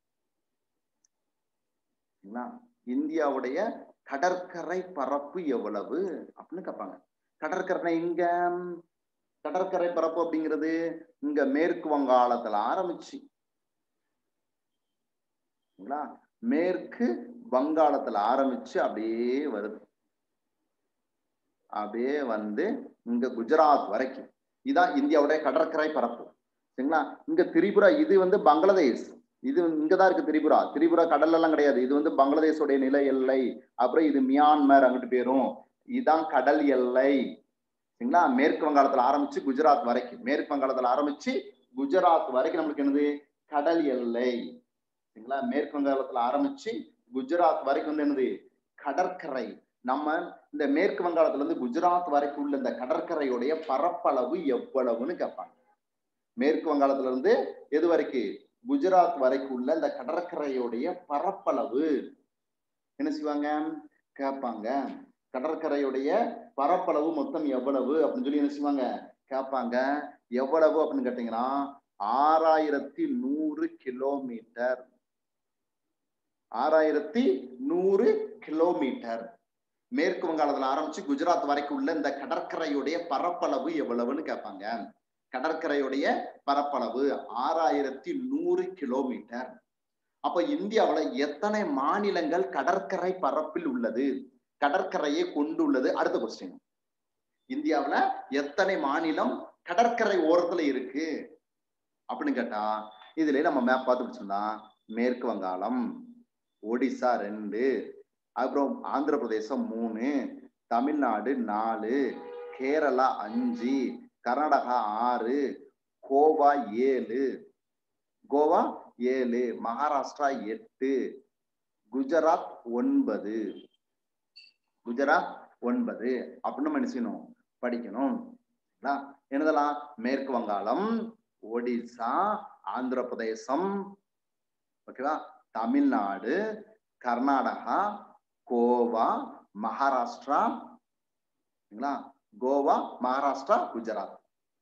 இந்தியாவுடைய கடற்கரை பரப்பு எவ்வளவு அப்படின்னு கேட்பாங்க கடற்கரை இங்க கடற்கரை பரப்பு அப்படிங்கிறது இங்க மேற்கு வங்காளத்துல ஆரம்பிச்சு மேற்கு வங்காளத்துல ஆரம்பிச்சு அப்படியே வருது அப்படியே வந்து இங்க குஜராத் வரைக்கும் இதான் இந்தியாவுடைய கடற்கரை பரப்பு சரிங்களா இங்க திரிபுரா இது வந்து பங்களாதேஷ் இது இங்கதான் இருக்கு திரிபுரா திரிபுரா கடல்ல எல்லாம் கிடையாது இது வந்து பங்களாதேஷோடைய நில எல்லை அப்புறம் இது மியான்மர் அங்கிட்டு போயிரும் இதுதான் கடல் எல்லை சரிங்களா மேற்கு வங்காளத்துல ஆரம்பிச்சு குஜராத் வரைக்கும் மேற்கு வங்காளத்துல ஆரம்பிச்சு குஜராத் வரைக்கும் நம்மளுக்கு என்னது கடல் எல்லை சரிங்களா மேற்கு வங்காளத்துல ஆரம்பிச்சு குஜராத் வரைக்கும் வந்து என்னது கடற்கரை நம்ம இந்த மேற்கு வங்காளத்துல இருந்து குஜராத் வரைக்கும் உள்ள இந்த கடற்கரையுடைய பரப்பளவு எவ்வளவுன்னு கேட்பாங்க மேற்கு வங்காளத்துல இருந்து எது வரைக்கும் குஜராத் வரைக்கும் உள்ள இந்த கடற்கரையுடைய பரப்பளவு என்ன செய்வாங்க கேட்பாங்க கடற்கரையுடைய பரப்பளவு மொத்தம் எவ்வளவு அப்படின்னு சொல்லி என்ன செய்வாங்க கேட்பாங்க எவ்வளவு அப்படின்னு கேட்டீங்கன்னா ஆறாயிரத்தி நூறு கிலோமீட்டர் ஆறாயிரத்தி நூறு கிலோமீட்டர் மேற்கு வங்காளத்துல ஆரம்பிச்சு குஜராத் வரைக்கும் உள்ள இந்த கடற்கரையுடைய பரப்பளவு எவ்வளவுன்னு கேட்பாங்க கடற்கரையுடைய பரப்பளவு ஆறாயிரத்தி நூறு கிலோமீட்டர் அப்ப இந்தியாவுல எத்தனை மாநிலங்கள் கடற்கரை பரப்பில் உள்ளது கடற்கரையை கொண்டுள்ளது அடுத்த கொஸ்டின் இந்தியாவுல எத்தனை மாநிலம் கடற்கரை ஓரத்துல இருக்கு அப்படின்னு கேட்டா இதுல நம்ம மேப் பார்த்து வச்சிருந்தா மேற்கு வங்காளம் ஒடிசா ரெண்டு அப்புறம் ஆந்திர பிரதேசம் மூணு தமிழ்நாடு நாலு கேரளா அஞ்சு கர்நாடகா ஆறு கோவா ஏழு கோவா ஏழு மகாராஷ்டிரா எட்டு குஜராத் ஒன்பது குஜராத் ஒன்பது அப்படின்னு நம்ம என்ன செய்யணும் படிக்கணும் என்னதெல்லாம் மேற்கு வங்காளம் ஒடிசா ஆந்திர பிரதேசம் ஓகேவா தமிழ்நாடு கர்நாடகா கோவா மகாராஷ்டிரா கோவா மகாராஷ்டிரா குஜராத்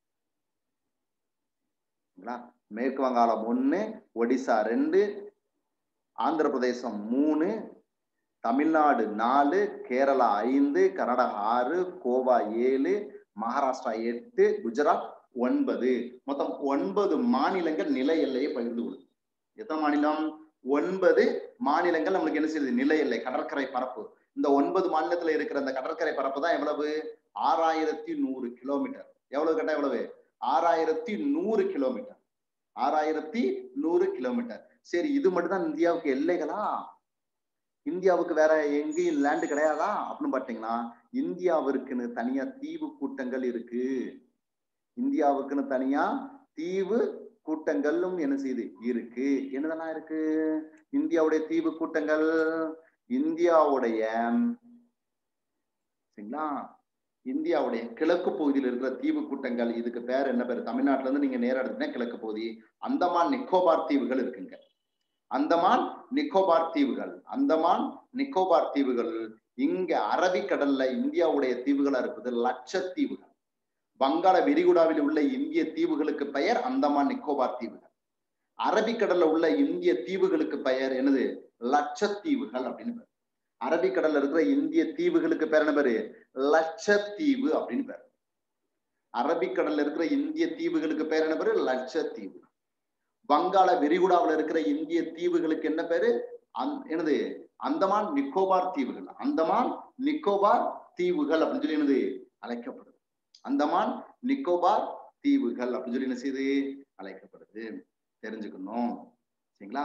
மேற்கு வங்காளம் ஒன்னு ஒடிசா ரெண்டு ஆந்திர பிரதேசம் மூணு தமிழ்நாடு நாலு கேரளா ஐந்து கர்நாடகா ஆறு கோவா ஏழு மகாராஷ்டிரா எட்டு குஜராத் ஒன்பது மொத்தம் ஒன்பது மாநிலங்கள் நில எல்லையை பகிர்ந்து கொள்ளுது எத்தனை மாநிலம் ஒன்பது மாநிலங்கள் நம்மளுக்கு என்ன செய்யுது நில எல்லை கடற்கரை பரப்பு இந்த ஒன்பது மாநிலத்துல இருக்கிற அந்த கடற்கரை பரப்பு தான் எவ்வளவு ஆறாயிரத்தி நூறு கிலோமீட்டர் எவ்வளவு கேட்டா எவ்வளவு ஆறாயிரத்தி நூறு கிலோமீட்டர் ஆறாயிரத்தி நூறு கிலோமீட்டர் சரி இது மட்டும் தான் இந்தியாவுக்கு எல்லைகளா இந்தியாவுக்கு வேற எங்கேயும் லேண்டு கிடையாதா அப்படின்னு பாத்தீங்கன்னா இந்தியாவிற்குன்னு தனியா தீவு கூட்டங்கள் இருக்கு இந்தியாவுக்குன்னு தனியா தீவு கூட்டங்களும் என்ன செய்யுது இருக்கு என்னதெல்லாம் இருக்கு இந்தியாவுடைய தீவு கூட்டங்கள் இந்தியாவுடைய சரிங்களா இந்தியாவுடைய கிழக்கு பகுதியில் இருக்கிற தீவு கூட்டங்கள் இதுக்கு பேர் என்ன பேர் தமிழ்நாட்டுல இருந்து நீங்க நேரம் எடுத்தீங்கன்னா கிழக்கு பகுதி அந்தமான் நிக்கோபார் தீவுகள் இருக்குங்க அந்தமான் நிக்கோபார் தீவுகள் அந்தமான் நிக்கோபார் தீவுகள் இங்க அரபிக்கடல்ல இந்தியாவுடைய தீவுகளா இருக்குது லட்சத்தீவுகள் வங்காள விரிகுடாவில் உள்ள இந்திய தீவுகளுக்கு பெயர் அந்தமான் நிக்கோபார் தீவுகள் அரபிக்கடல்ல உள்ள இந்திய தீவுகளுக்கு பெயர் என்னது லட்சத்தீவுகள் அப்படின்னு பேர் அரபிக்கடல்ல இருக்கிற இந்திய தீவுகளுக்கு பேர் என்ன பேரு லட்சத்தீவு அப்படின்னு பேர் அரபிக்கடல்ல இருக்கிற இந்திய தீவுகளுக்கு பேர் என்ன பேரு லட்சத்தீவு வங்காள விரிகுடாவில் இருக்கிற இந்திய தீவுகளுக்கு என்ன பேரு என்னது அந்தமான் நிக்கோபார் தீவுகள் அந்தமான் நிக்கோபார் தீவுகள் அப்படின்னு சொல்லி என்னது அழைக்கப்படுது அந்தமான் நிக்கோபார் தீவுகள் அப்படின்னு சொல்லி என்ன செய்யுது அழைக்கப்படுது தெரிஞ்சுக்கணும் சரிங்களா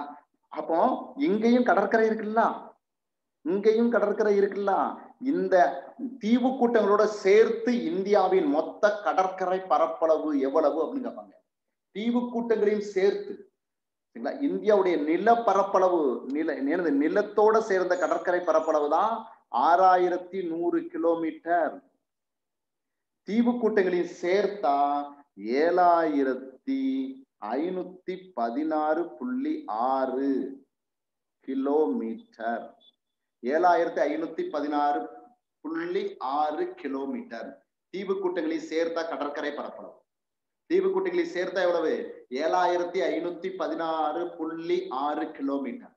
அப்போ இங்கேயும் கடற்கரை இருக்குல்ல இங்கேயும் கடற்கரை இருக்குல்ல இந்த தீவு கூட்டங்களோட சேர்த்து இந்தியாவின் மொத்த கடற்கரை பரப்பளவு எவ்வளவு அப்படின்னு கேட்பாங்க தீவு கூட்டங்களையும் சேர்த்து சரிங்களா இந்தியாவுடைய நில பரப்பளவு நில என்னது நிலத்தோட சேர்ந்த கடற்கரை பரப்பளவு தான் ஆறாயிரத்தி நூறு கிலோமீட்டர் தீவு கூட்டங்களையும் சேர்த்தா ஏழாயிரத்தி ஐநூத்தி பதினாறு புள்ளி ஆறு கிலோமீட்டர் ஏழாயிரத்தி ஐநூத்தி பதினாறு புள்ளி ஆறு கிலோமீட்டர் தீவு கூட்டங்களை சேர்த்தா கடற்கரை பரப்பளவு தீவு கூட்டங்களை சேர்த்தா எவ்வளவு ஏழாயிரத்தி ஐநூத்தி பதினாறு புள்ளி ஆறு கிலோமீட்டர்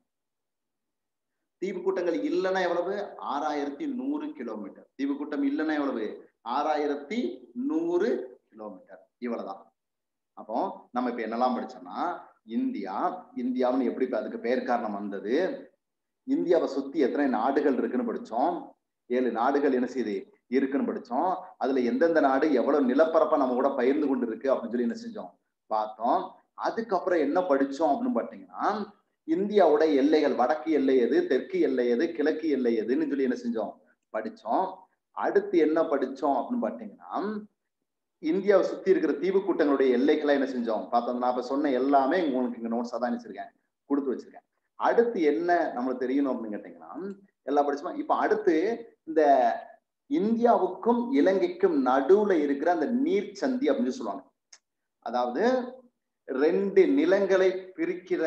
தீவு கூட்டங்கள் இல்லைன்னா எவ்வளவு ஆறாயிரத்தி நூறு கிலோமீட்டர் தீவு கூட்டம் இல்லைன்னா எவ்வளவு ஆறாயிரத்தி நூறு கிலோமீட்டர் இவ்வளவுதான் அப்போ நம்ம இப்ப என்னெல்லாம் படிச்சோம்னா இந்தியா இந்தியாவுன்னு எப்படி அதுக்கு பெயர் காரணம் வந்தது இந்தியாவை சுத்தி எத்தனை நாடுகள் இருக்குன்னு படிச்சோம் ஏழு நாடுகள் என்ன செய்யுது இருக்குன்னு படிச்சோம் அதுல எந்தெந்த நாடு எவ்வளவு நிலப்பரப்பா நம்ம கூட பகிர்ந்து கொண்டு இருக்கு அப்படின்னு சொல்லி என்ன செஞ்சோம் பார்த்தோம் அதுக்கப்புறம் என்ன படிச்சோம் அப்படின்னு பாத்தீங்கன்னா இந்தியாவோட எல்லைகள் வடக்கு எல்லை எது தெற்கு எல்லை எது கிழக்கு எல்லை எதுன்னு சொல்லி என்ன செஞ்சோம் படிச்சோம் அடுத்து என்ன படிச்சோம் அப்படின்னு பாத்தீங்கன்னா இந்தியாவை சுத்தி இருக்கிற தீவு கூட்டங்களுடைய எல்லைகளை என்ன செஞ்சோம் பார்த்தோம் நான் இப்ப சொன்ன எல்லாமே உங்களுக்கு இங்க நோட்ஸா தான் வச்சிருக்கேன் கொடுத்து வச்சிருக்கேன் அடுத்து என்ன நம்மளுக்கு தெரியணும் அப்படின்னு கேட்டீங்கன்னா எல்லாம் படிச்சுமா இப்ப அடுத்து இந்த இந்தியாவுக்கும் இலங்கைக்கும் நடுவுல இருக்கிற அந்த நீர் சந்தி அப்படின்னு சொல்லுவாங்க அதாவது ரெண்டு நிலங்களை பிரிக்கிற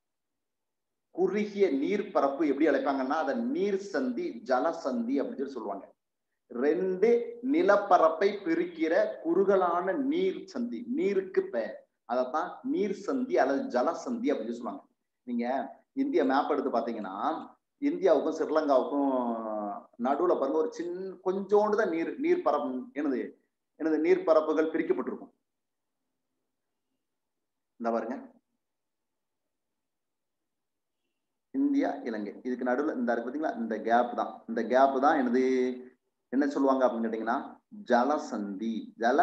குறுகிய நீர் பரப்பு எப்படி அழைப்பாங்கன்னா அதை நீர் சந்தி ஜலசந்தி அப்படின்னு சொல்லி சொல்லுவாங்க ரெண்டு நிலப்பரப்பை பிரிக்கிற குறுகலான நீர் சந்தி நீருக்கு பெயர் அதைத்தான் நீர் சந்தி அல்லது ஜலசந்தி அப்படின்னு சொல்லுவாங்க நீங்க இந்திய மேப் எடுத்து பாத்தீங்கன்னா இந்தியாவுக்கும் ஸ்ரீலங்காவுக்கும் நடுவுல பாருங்க ஒரு சின்ன கொஞ்சோண்டு தான் நீர் நீர் பரப்பு எனது எனது நீர் பரப்புகள் பிரிக்கப்பட்டிருக்கும் இந்த பாருங்க இந்தியா இலங்கை இதுக்கு நடுவில் இந்த இருக்கு பார்த்தீங்களா இந்த கேப் தான் இந்த கேப் தான் எனது என்ன சொல்லுவாங்க அப்படின்னு கேட்டீங்கன்னா ஜலசந்தி ஜல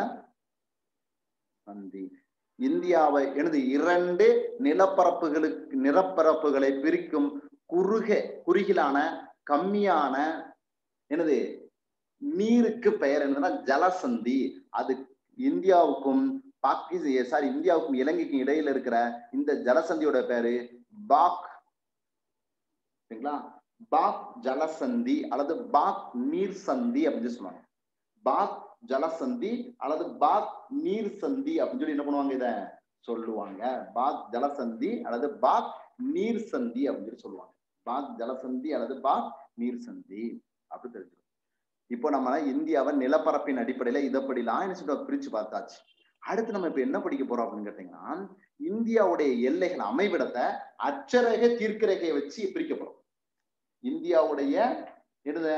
சந்தி இந்தியாவை எனது இரண்டு நிலப்பரப்புகளுக்கு நிலப்பரப்புகளை பிரிக்கும் குறுக குறுகிலான கம்மியான எனது நீருக்கு பெயர் என்னதுன்னா ஜலசந்தி அது இந்தியாவுக்கும் பாகிஸ்தான் சாரி இந்தியாவுக்கும் இலங்கைக்கும் இடையில இருக்கிற இந்த ஜலசந்தியோட பேரு பாக் சரிங்களா பாக் ஜலசந்தி அல்லது பாக் நீர் சந்தி அப்படின்னு சொல்லுவாங்க பாக் ஜலசந்தி அல்லது பாக் நீர் சந்தி அப்படின்னு சொல்லி என்ன பண்ணுவாங்க இத சொல்லுவாங்க பாக் ஜலசந்தி அல்லது பாக் நீர் சந்தி அப்படின்னு சொல்லி சொல்லுவாங்க பாக் ஜலசந்தி அல்லது பாக் நீர் சந்தி அப்படி தெரிஞ்சிடும் இப்போ நம்ம இந்தியாவை நிலப்பரப்பின் அடிப்படையில இதப்படிலாம் என்ன சொல்ற பிரிச்சு பார்த்தாச்சு அடுத்து நம்ம இப்ப என்ன படிக்க போறோம் அப்படின்னு கேட்டீங்கன்னா இந்தியாவுடைய எல்லைகள் அமைவிடத்தை அச்சரேகை தீர்க்கரேகையை வச்சு பிரிக்க போறோம் இந்தியாவுடைய என்னது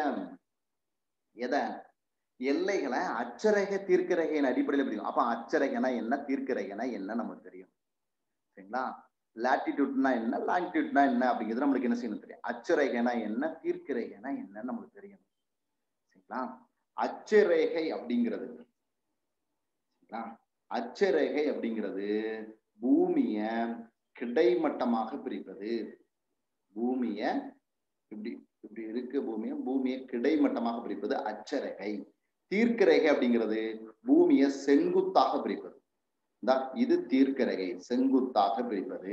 எதை எல்லைகளை அச்சரேகை தீர்க்கரேகையின் அடிப்படையில் பிரிக்கும் அப்ப அச்சரேகைனா என்ன தீர்க்கரேகைனா என்ன நமக்கு தெரியும் சரிங்களா லாட்டிடியூட்னா என்ன லாங்கிடியூட்னா என்ன அப்படிங்கிறது நம்மளுக்கு என்ன செய்யணும் தெரியும் அச்சரேகைனா என்ன தீர்க்கரேகைனா என்னன்னு நம்மளுக்கு தெரியும் சரிங்களா அச்சரேகை அப்படிங்கிறது சரிங்களா அச்சரேகை அப்படிங்கிறது பூமிய கிடைமட்டமாக பிரிப்பது பூமிய இப்படி இப்படி இருக்கு பூமியை பூமியை கிடைமட்டமாக பிரிப்பது அச்சரேகை தீர்க்கரேகை அப்படிங்கிறது பூமியை செங்குத்தாக பிரிப்பது இந்த இது தீர்க்கரேகை செங்குத்தாக பிரிப்பது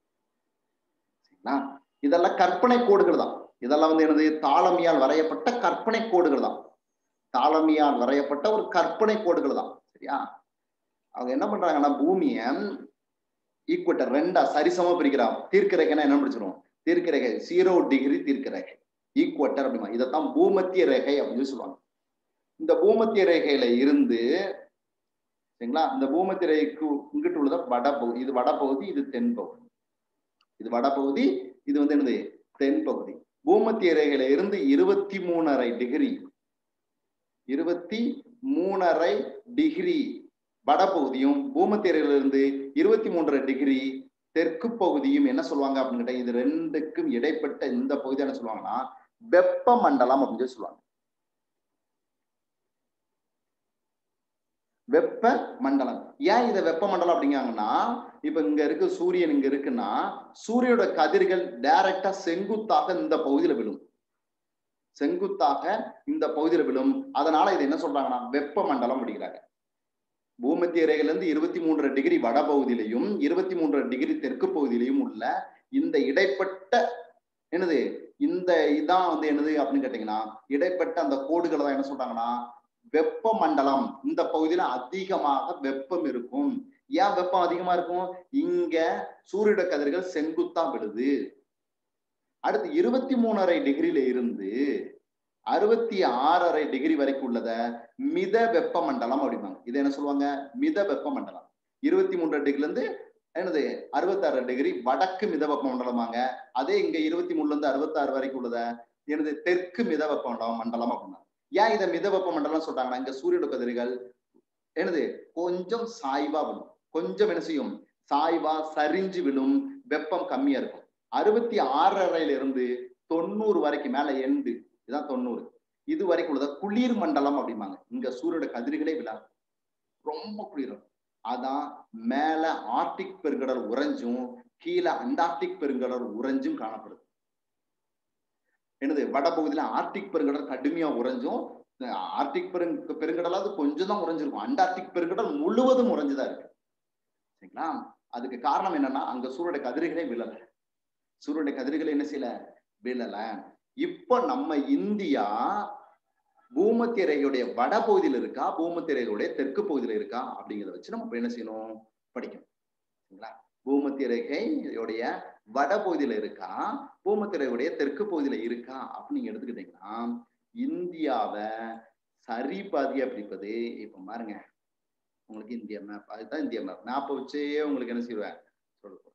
சரிங்களா இதெல்லாம் கற்பனை கோடுகள் தான் இதெல்லாம் வந்து எனது தாளமியால் வரையப்பட்ட கற்பனை கோடுகள் தான் தாளமியால் வரையப்பட்ட ஒரு கற்பனை கோடுகள் தான் சரியா அவங்க என்ன பண்றாங்கன்னா பூமிய ஈக்குவட்டர் ரெண்டா சரிசமா பிரிக்கிறாங்க தீர்க்கரேகைன்னா என்ன பிடிச்சிரும் தீர்க்கரேகை ஜீரோ டிகிரி தீர்க்கரேகை ஈக்குவட்டர் அப்படிமா இதைத்தான் பூமத்திய ரேகை அப்படின்னு சொல்லுவாங்க இந்த பூமத்திய ரேகையில இருந்து சரிங்களா இந்த பூமத்திய ரேகைக்கு இங்கிட்டு உள்ளத வடபகுதி இது வடபகுதி இது தென் பகுதி இது வடபகுதி இது வந்து என்னது தென் பகுதி பூமத்திய ரேகையில இருந்து இருபத்தி மூணரை டிகிரி இருபத்தி மூணரை டிகிரி வடபகுதியும் பூமத்தியரிலிருந்து இருபத்தி மூன்றரை டிகிரி தெற்கு பகுதியும் என்ன சொல்லுவாங்க அப்படின்னு கேட்டா இது ரெண்டுக்கும் இடைப்பட்ட இந்த பகுதி என்ன சொல்லுவாங்கன்னா வெப்ப மண்டலம் அப்படின்னு சொல்லி சொல்லுவாங்க வெப்ப மண்டலம் ஏன் இதை வெப்ப மண்டலம் அப்படிங்காங்கன்னா இப்ப இங்க இருக்கு சூரியன் இங்க இருக்குன்னா சூரியனோட கதிர்கள் டைரக்டா செங்குத்தாக இந்த பகுதியில விழும் செங்குத்தாக இந்த பகுதியில விழும் அதனால இது என்ன சொல்றாங்கன்னா வெப்ப மண்டலம் அப்படிங்கிறாங்க பூமத்திய ரேகையில இருந்து இருபத்தி மூன்று டிகிரி வட பகுதியிலையும் இருபத்தி மூன்று டிகிரி தெற்கு பகுதியிலையும் உள்ள இந்த இடைப்பட்ட என்னது இந்த இதான் வந்து என்னது அப்படின்னு கேட்டீங்கன்னா இடைப்பட்ட அந்த கோடுகளை தான் என்ன சொல்றாங்கன்னா வெப்ப மண்டலம் இந்த பகுதியில அதிகமாக வெப்பம் இருக்கும் ஏன் வெப்பம் அதிகமா இருக்கும் இங்க சூரிய கதிர்கள் செங்குத்தா விடுது அடுத்து இருபத்தி மூணரை டிகிரில இருந்து அறுபத்தி ஆறரை டிகிரி வரைக்கும் உள்ளத மித வெப்ப மண்டலம் அப்படிம்பாங்க இது என்ன சொல்லுவாங்க மித வெப்ப மண்டலம் இருபத்தி மூன்று டிகிரில இருந்து என்னது அறுபத்தாறு டிகிரி வடக்கு மித வெப்ப மண்டலமாங்க அதே இங்க இருபத்தி மூணுல இருந்து அறுபத்தாறு வரைக்கும் உள்ளத எனது தெற்கு மித வெப்ப மண்டலம் மண்டலம் அப்படின்னா ஏன் இதை மித வெப்ப மண்டலம் சொல்றாங்கன்னா இங்க சூரியனோட கதிர்கள் என்னது கொஞ்சம் சாய்வா விழும் கொஞ்சம் என்ன செய்யும் சாய்வா சரிஞ்சு விழும் வெப்பம் கம்மியா இருக்கும் அறுபத்தி ஆறரைல இருந்து தொண்ணூறு வரைக்கும் மேல எண்டு இதுதான் தொண்ணூறு இது வரைக்கும் உள்ளத குளிர் மண்டலம் அப்படிம்பாங்க இங்க சூரியனோட கதிர்களே விழாது ரொம்ப குளிரும் அதான் மேல ஆர்டிக் பெருங்கடல் உறைஞ்சும் கீழே அண்டார்டிக் பெருங்கடல் உறைஞ்சும் காணப்படுது என்னது வடபகுதியில ஆர்டிக் பெருங்கடல் கடுமையா உறைஞ்சும் ஆர்டிக் பெருங்க பெருங்கடலாவது கொஞ்சம் தான் உறைஞ்சிருக்கும் அண்டார்டிக் பெருங்கடல் முழுவதும் உறைஞ்சுதான் இருக்கு சரிங்களா அதுக்கு காரணம் என்னன்னா அங்க சூரியனுடைய கதிர்களே விழல சூரியனுடைய கதிர்கள் என்ன செய்யல விழல இப்ப நம்ம இந்தியா பூமத்திய ரேகையுடைய வட பகுதியில் இருக்கா பூமத்திய ரேகையுடைய தெற்கு பகுதியில இருக்கா அப்படிங்கிறத வச்சு நம்ம என்ன செய்யணும் படிக்கணும் சரிங்களா பூமத்திய ரேகையுடைய வட பகுதியில இருக்கா பூமத்திய ரேகையுடைய தெற்கு பகுதியில இருக்கா அப்படின்னு நீங்க எடுத்துக்கிட்டீங்கன்னா இந்தியாவை சரி பாதியா பிரிப்பது இப்ப பாருங்க உங்களுக்கு இந்தியா மேப் அதுதான் இந்தியா மேப் மேப்பை வச்சே உங்களுக்கு என்ன செய்வேன் சொல்லுவோம்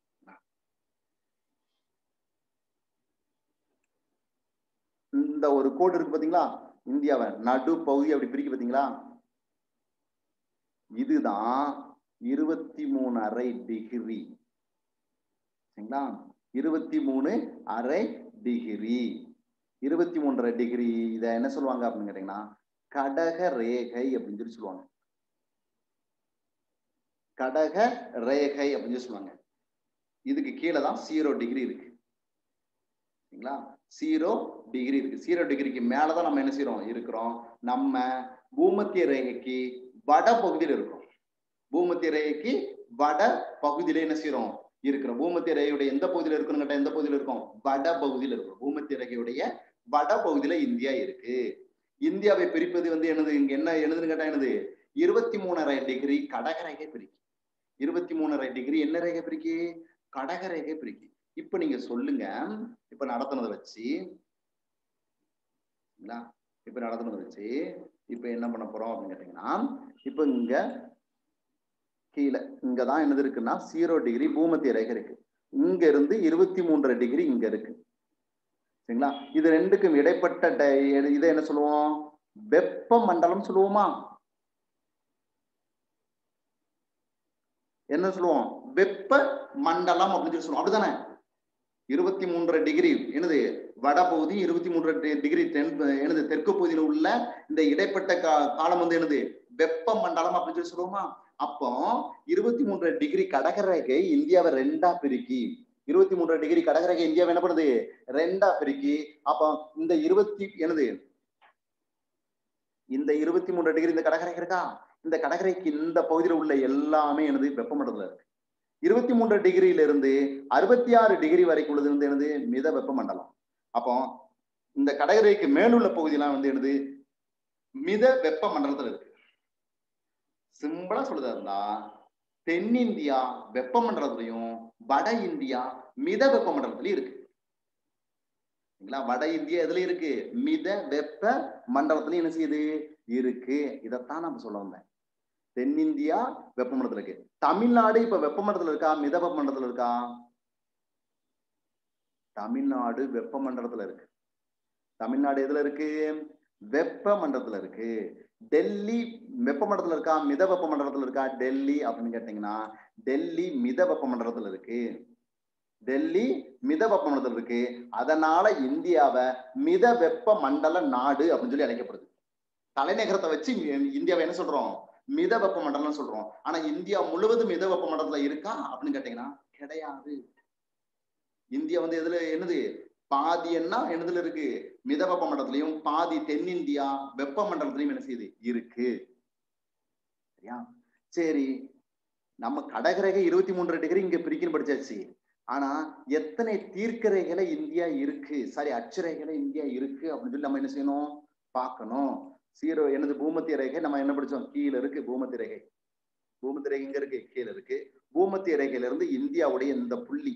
இந்த ஒரு கோடு இருக்கு பாத்தீங்களா இந்தியாவை நடு பகுதி அப்படி பிரிக்க பாத்தீங்களா இதுதான் இருபத்தி மூணு அரை டிகிரி சரிங்களா இருபத்தி மூணு அரை டிகிரி இருபத்தி மூன்றரை டிகிரி இதை என்ன சொல்லுவாங்க அப்படின்னு கேட்டீங்கன்னா கடக ரேகை அப்படின்னு சொல்லி சொல்லுவாங்க கடக ரேகை அப்படின்னு சொல்லி சொல்லுவாங்க இதுக்கு கீழே தான் ஜீரோ டிகிரி இருக்கு சரிங்களா ஜீரோ டிகிரி இருக்கு ஜீரோ டிகிரிக்கு மேலதான் நம்ம என்ன செய்யறோம் இருக்கிறோம் நம்ம பூமத்திய ரேகைக்கு வட பகுதியில் இருக்கிறோம் பூமத்திய ரேகைக்கு வட பகுதியில என்ன செய்யறோம் இருக்கிறோம் பூமத்திய ரேகையுடைய எந்த பகுதியில இருக்கணும் கேட்டா எந்த பகுதியில இருக்கும் வட பகுதியில் இருக்கும் பூமத்திய ரேகையுடைய வட பகுதியில இந்தியா இருக்கு இந்தியாவை பிரிப்பது வந்து என்னது இங்க என்ன என்னதுன்னு கேட்டா என்னது இருபத்தி மூணரை டிகிரி கடகரேகை பிரிக்கு இருபத்தி மூணரை டிகிரி என்ன ரேகை பிரிக்கு கடகரேகை பிரிக்கு இப்ப நீங்க சொல்லுங்க இப்ப நடத்தினதை வச்சு இப்ப நடத்தினதை வச்சு இப்ப என்ன பண்ண போறோம் அப்படின்னு கேட்டீங்கன்னா இப்ப இங்க கீழே இங்கதான் என்னது இருக்குன்னா ஜீரோ டிகிரி பூமத்திய ரேகை இருக்கு இங்க இருந்து இருபத்தி மூன்றரை டிகிரி இங்க இருக்கு சரிங்களா இது ரெண்டுக்கும் இடைப்பட்ட இதை என்ன சொல்லுவோம் வெப்ப மண்டலம் சொல்லுவோமா என்ன சொல்லுவோம் வெப்ப மண்டலம் அப்படின்னு சொல்லி சொல்லுவோம் அப்படிதானே இருபத்தி மூன்றரை டிகிரி என்னது வட பகுதி இருபத்தி மூன்றரை டிகிரி தென் எனது தெற்கு பகுதியில் உள்ள இந்த இடைப்பட்ட கா காலம் வந்து என்னது வெப்ப மண்டலம் அப்படின்னு சொல்லி சொல்லுவோமா அப்போ இருபத்தி மூன்றரை டிகிரி கடகரேகை இந்தியாவை ரெண்டா பிரிக்கி இருபத்தி மூன்றரை டிகிரி கடகரேகை இந்தியாவை என்ன பண்ணுது ரெண்டா பிரிக்கி அப்போ இந்த இருபத்தி என்னது இந்த இருபத்தி மூன்று டிகிரி இந்த கடகரேகை இருக்கா இந்த கடகரைக்கு இந்த பகுதியில் உள்ள எல்லாமே எனது வெப்பமண்டலத்துல இருக்கு இருபத்தி மூன்று டிகிரியில இருந்து அறுபத்தி ஆறு டிகிரி வரைக்கும் உள்ளது வந்து எனது மித வெப்பமண்டலம் அப்போ இந்த கடகரைக்கு மேலுள்ள பகுதியெல்லாம் வந்து எனது மித வெப்ப மண்டலத்துல இருக்கு சிம்பிளா சொல்லுதா இருந்தா தென்னிந்தியா வெப்பமண்டலத்திலையும் வட இந்தியா மித வெப்பமண்டலத்திலையும் இருக்கு சரிங்களா வட இந்தியா எதுல இருக்கு மித வெப்ப மண்டலத்திலையும் என்ன செய்யுது இருக்கு இதைத்தான் நம்ம சொல்ல வந்தேன் தென்னிந்தியா வெப்பமண்டலத்துல இருக்கு தமிழ்நாடு இப்ப வெப்பமண்டலத்துல இருக்கா மித வெப்பமண்டலத்துல இருக்கா தமிழ்நாடு வெப்பமண்டலத்துல இருக்கு தமிழ்நாடு எதுல இருக்கு வெப்ப மண்டலத்துல இருக்கு டெல்லி வெப்பமண்டலத்துல இருக்கா மித வெப்ப மண்டலத்துல இருக்கா டெல்லி அப்படின்னு கேட்டீங்கன்னா டெல்லி மித வெப்ப மண்டலத்துல இருக்கு டெல்லி மித வெப்ப மண்டலத்துல இருக்கு அதனால இந்தியாவை மித வெப்ப மண்டல நாடு அப்படின்னு சொல்லி அழைக்கப்படுது தலைநகரத்தை வச்சு இந்தியாவை என்ன சொல்றோம் மித வெப்பமண்டலம் சொல்றோம் ஆனா இந்தியா முழுவதும் மித வெப்பமண்டலத்துல இருக்கா அப்படின்னு கேட்டீங்கன்னா கிடையாது இந்தியா வந்து எதுல என்னது பாதி என்ன என்னதுல இருக்கு மித வெப்பமண்டலத்திலையும் பாதி தென்னிந்தியா வெப்பமண்டலத்திலையும் என்ன செய்யுது இருக்கு சரியா சரி நம்ம கடகரேகை இருபத்தி மூன்று டிகிரி இங்க பிரிக்கணும் படிச்சாச்சு ஆனா எத்தனை தீர்க்கரேகையில இந்தியா இருக்கு சாரி அச்சரேகையில இந்தியா இருக்கு அப்படின்னு சொல்லி நம்ம என்ன செய்யணும் பார்க்கணும் சீரோ எனது பூமத்திய ரேகை நம்ம என்ன படிச்சோம் கீழே இருக்கு பூமத்திய ரேகை பூமத்திய ரேகை இங்க இருக்கு கீழே இருக்கு பூமத்திய ரேகையில இருந்து இந்தியாவுடைய இந்த புள்ளி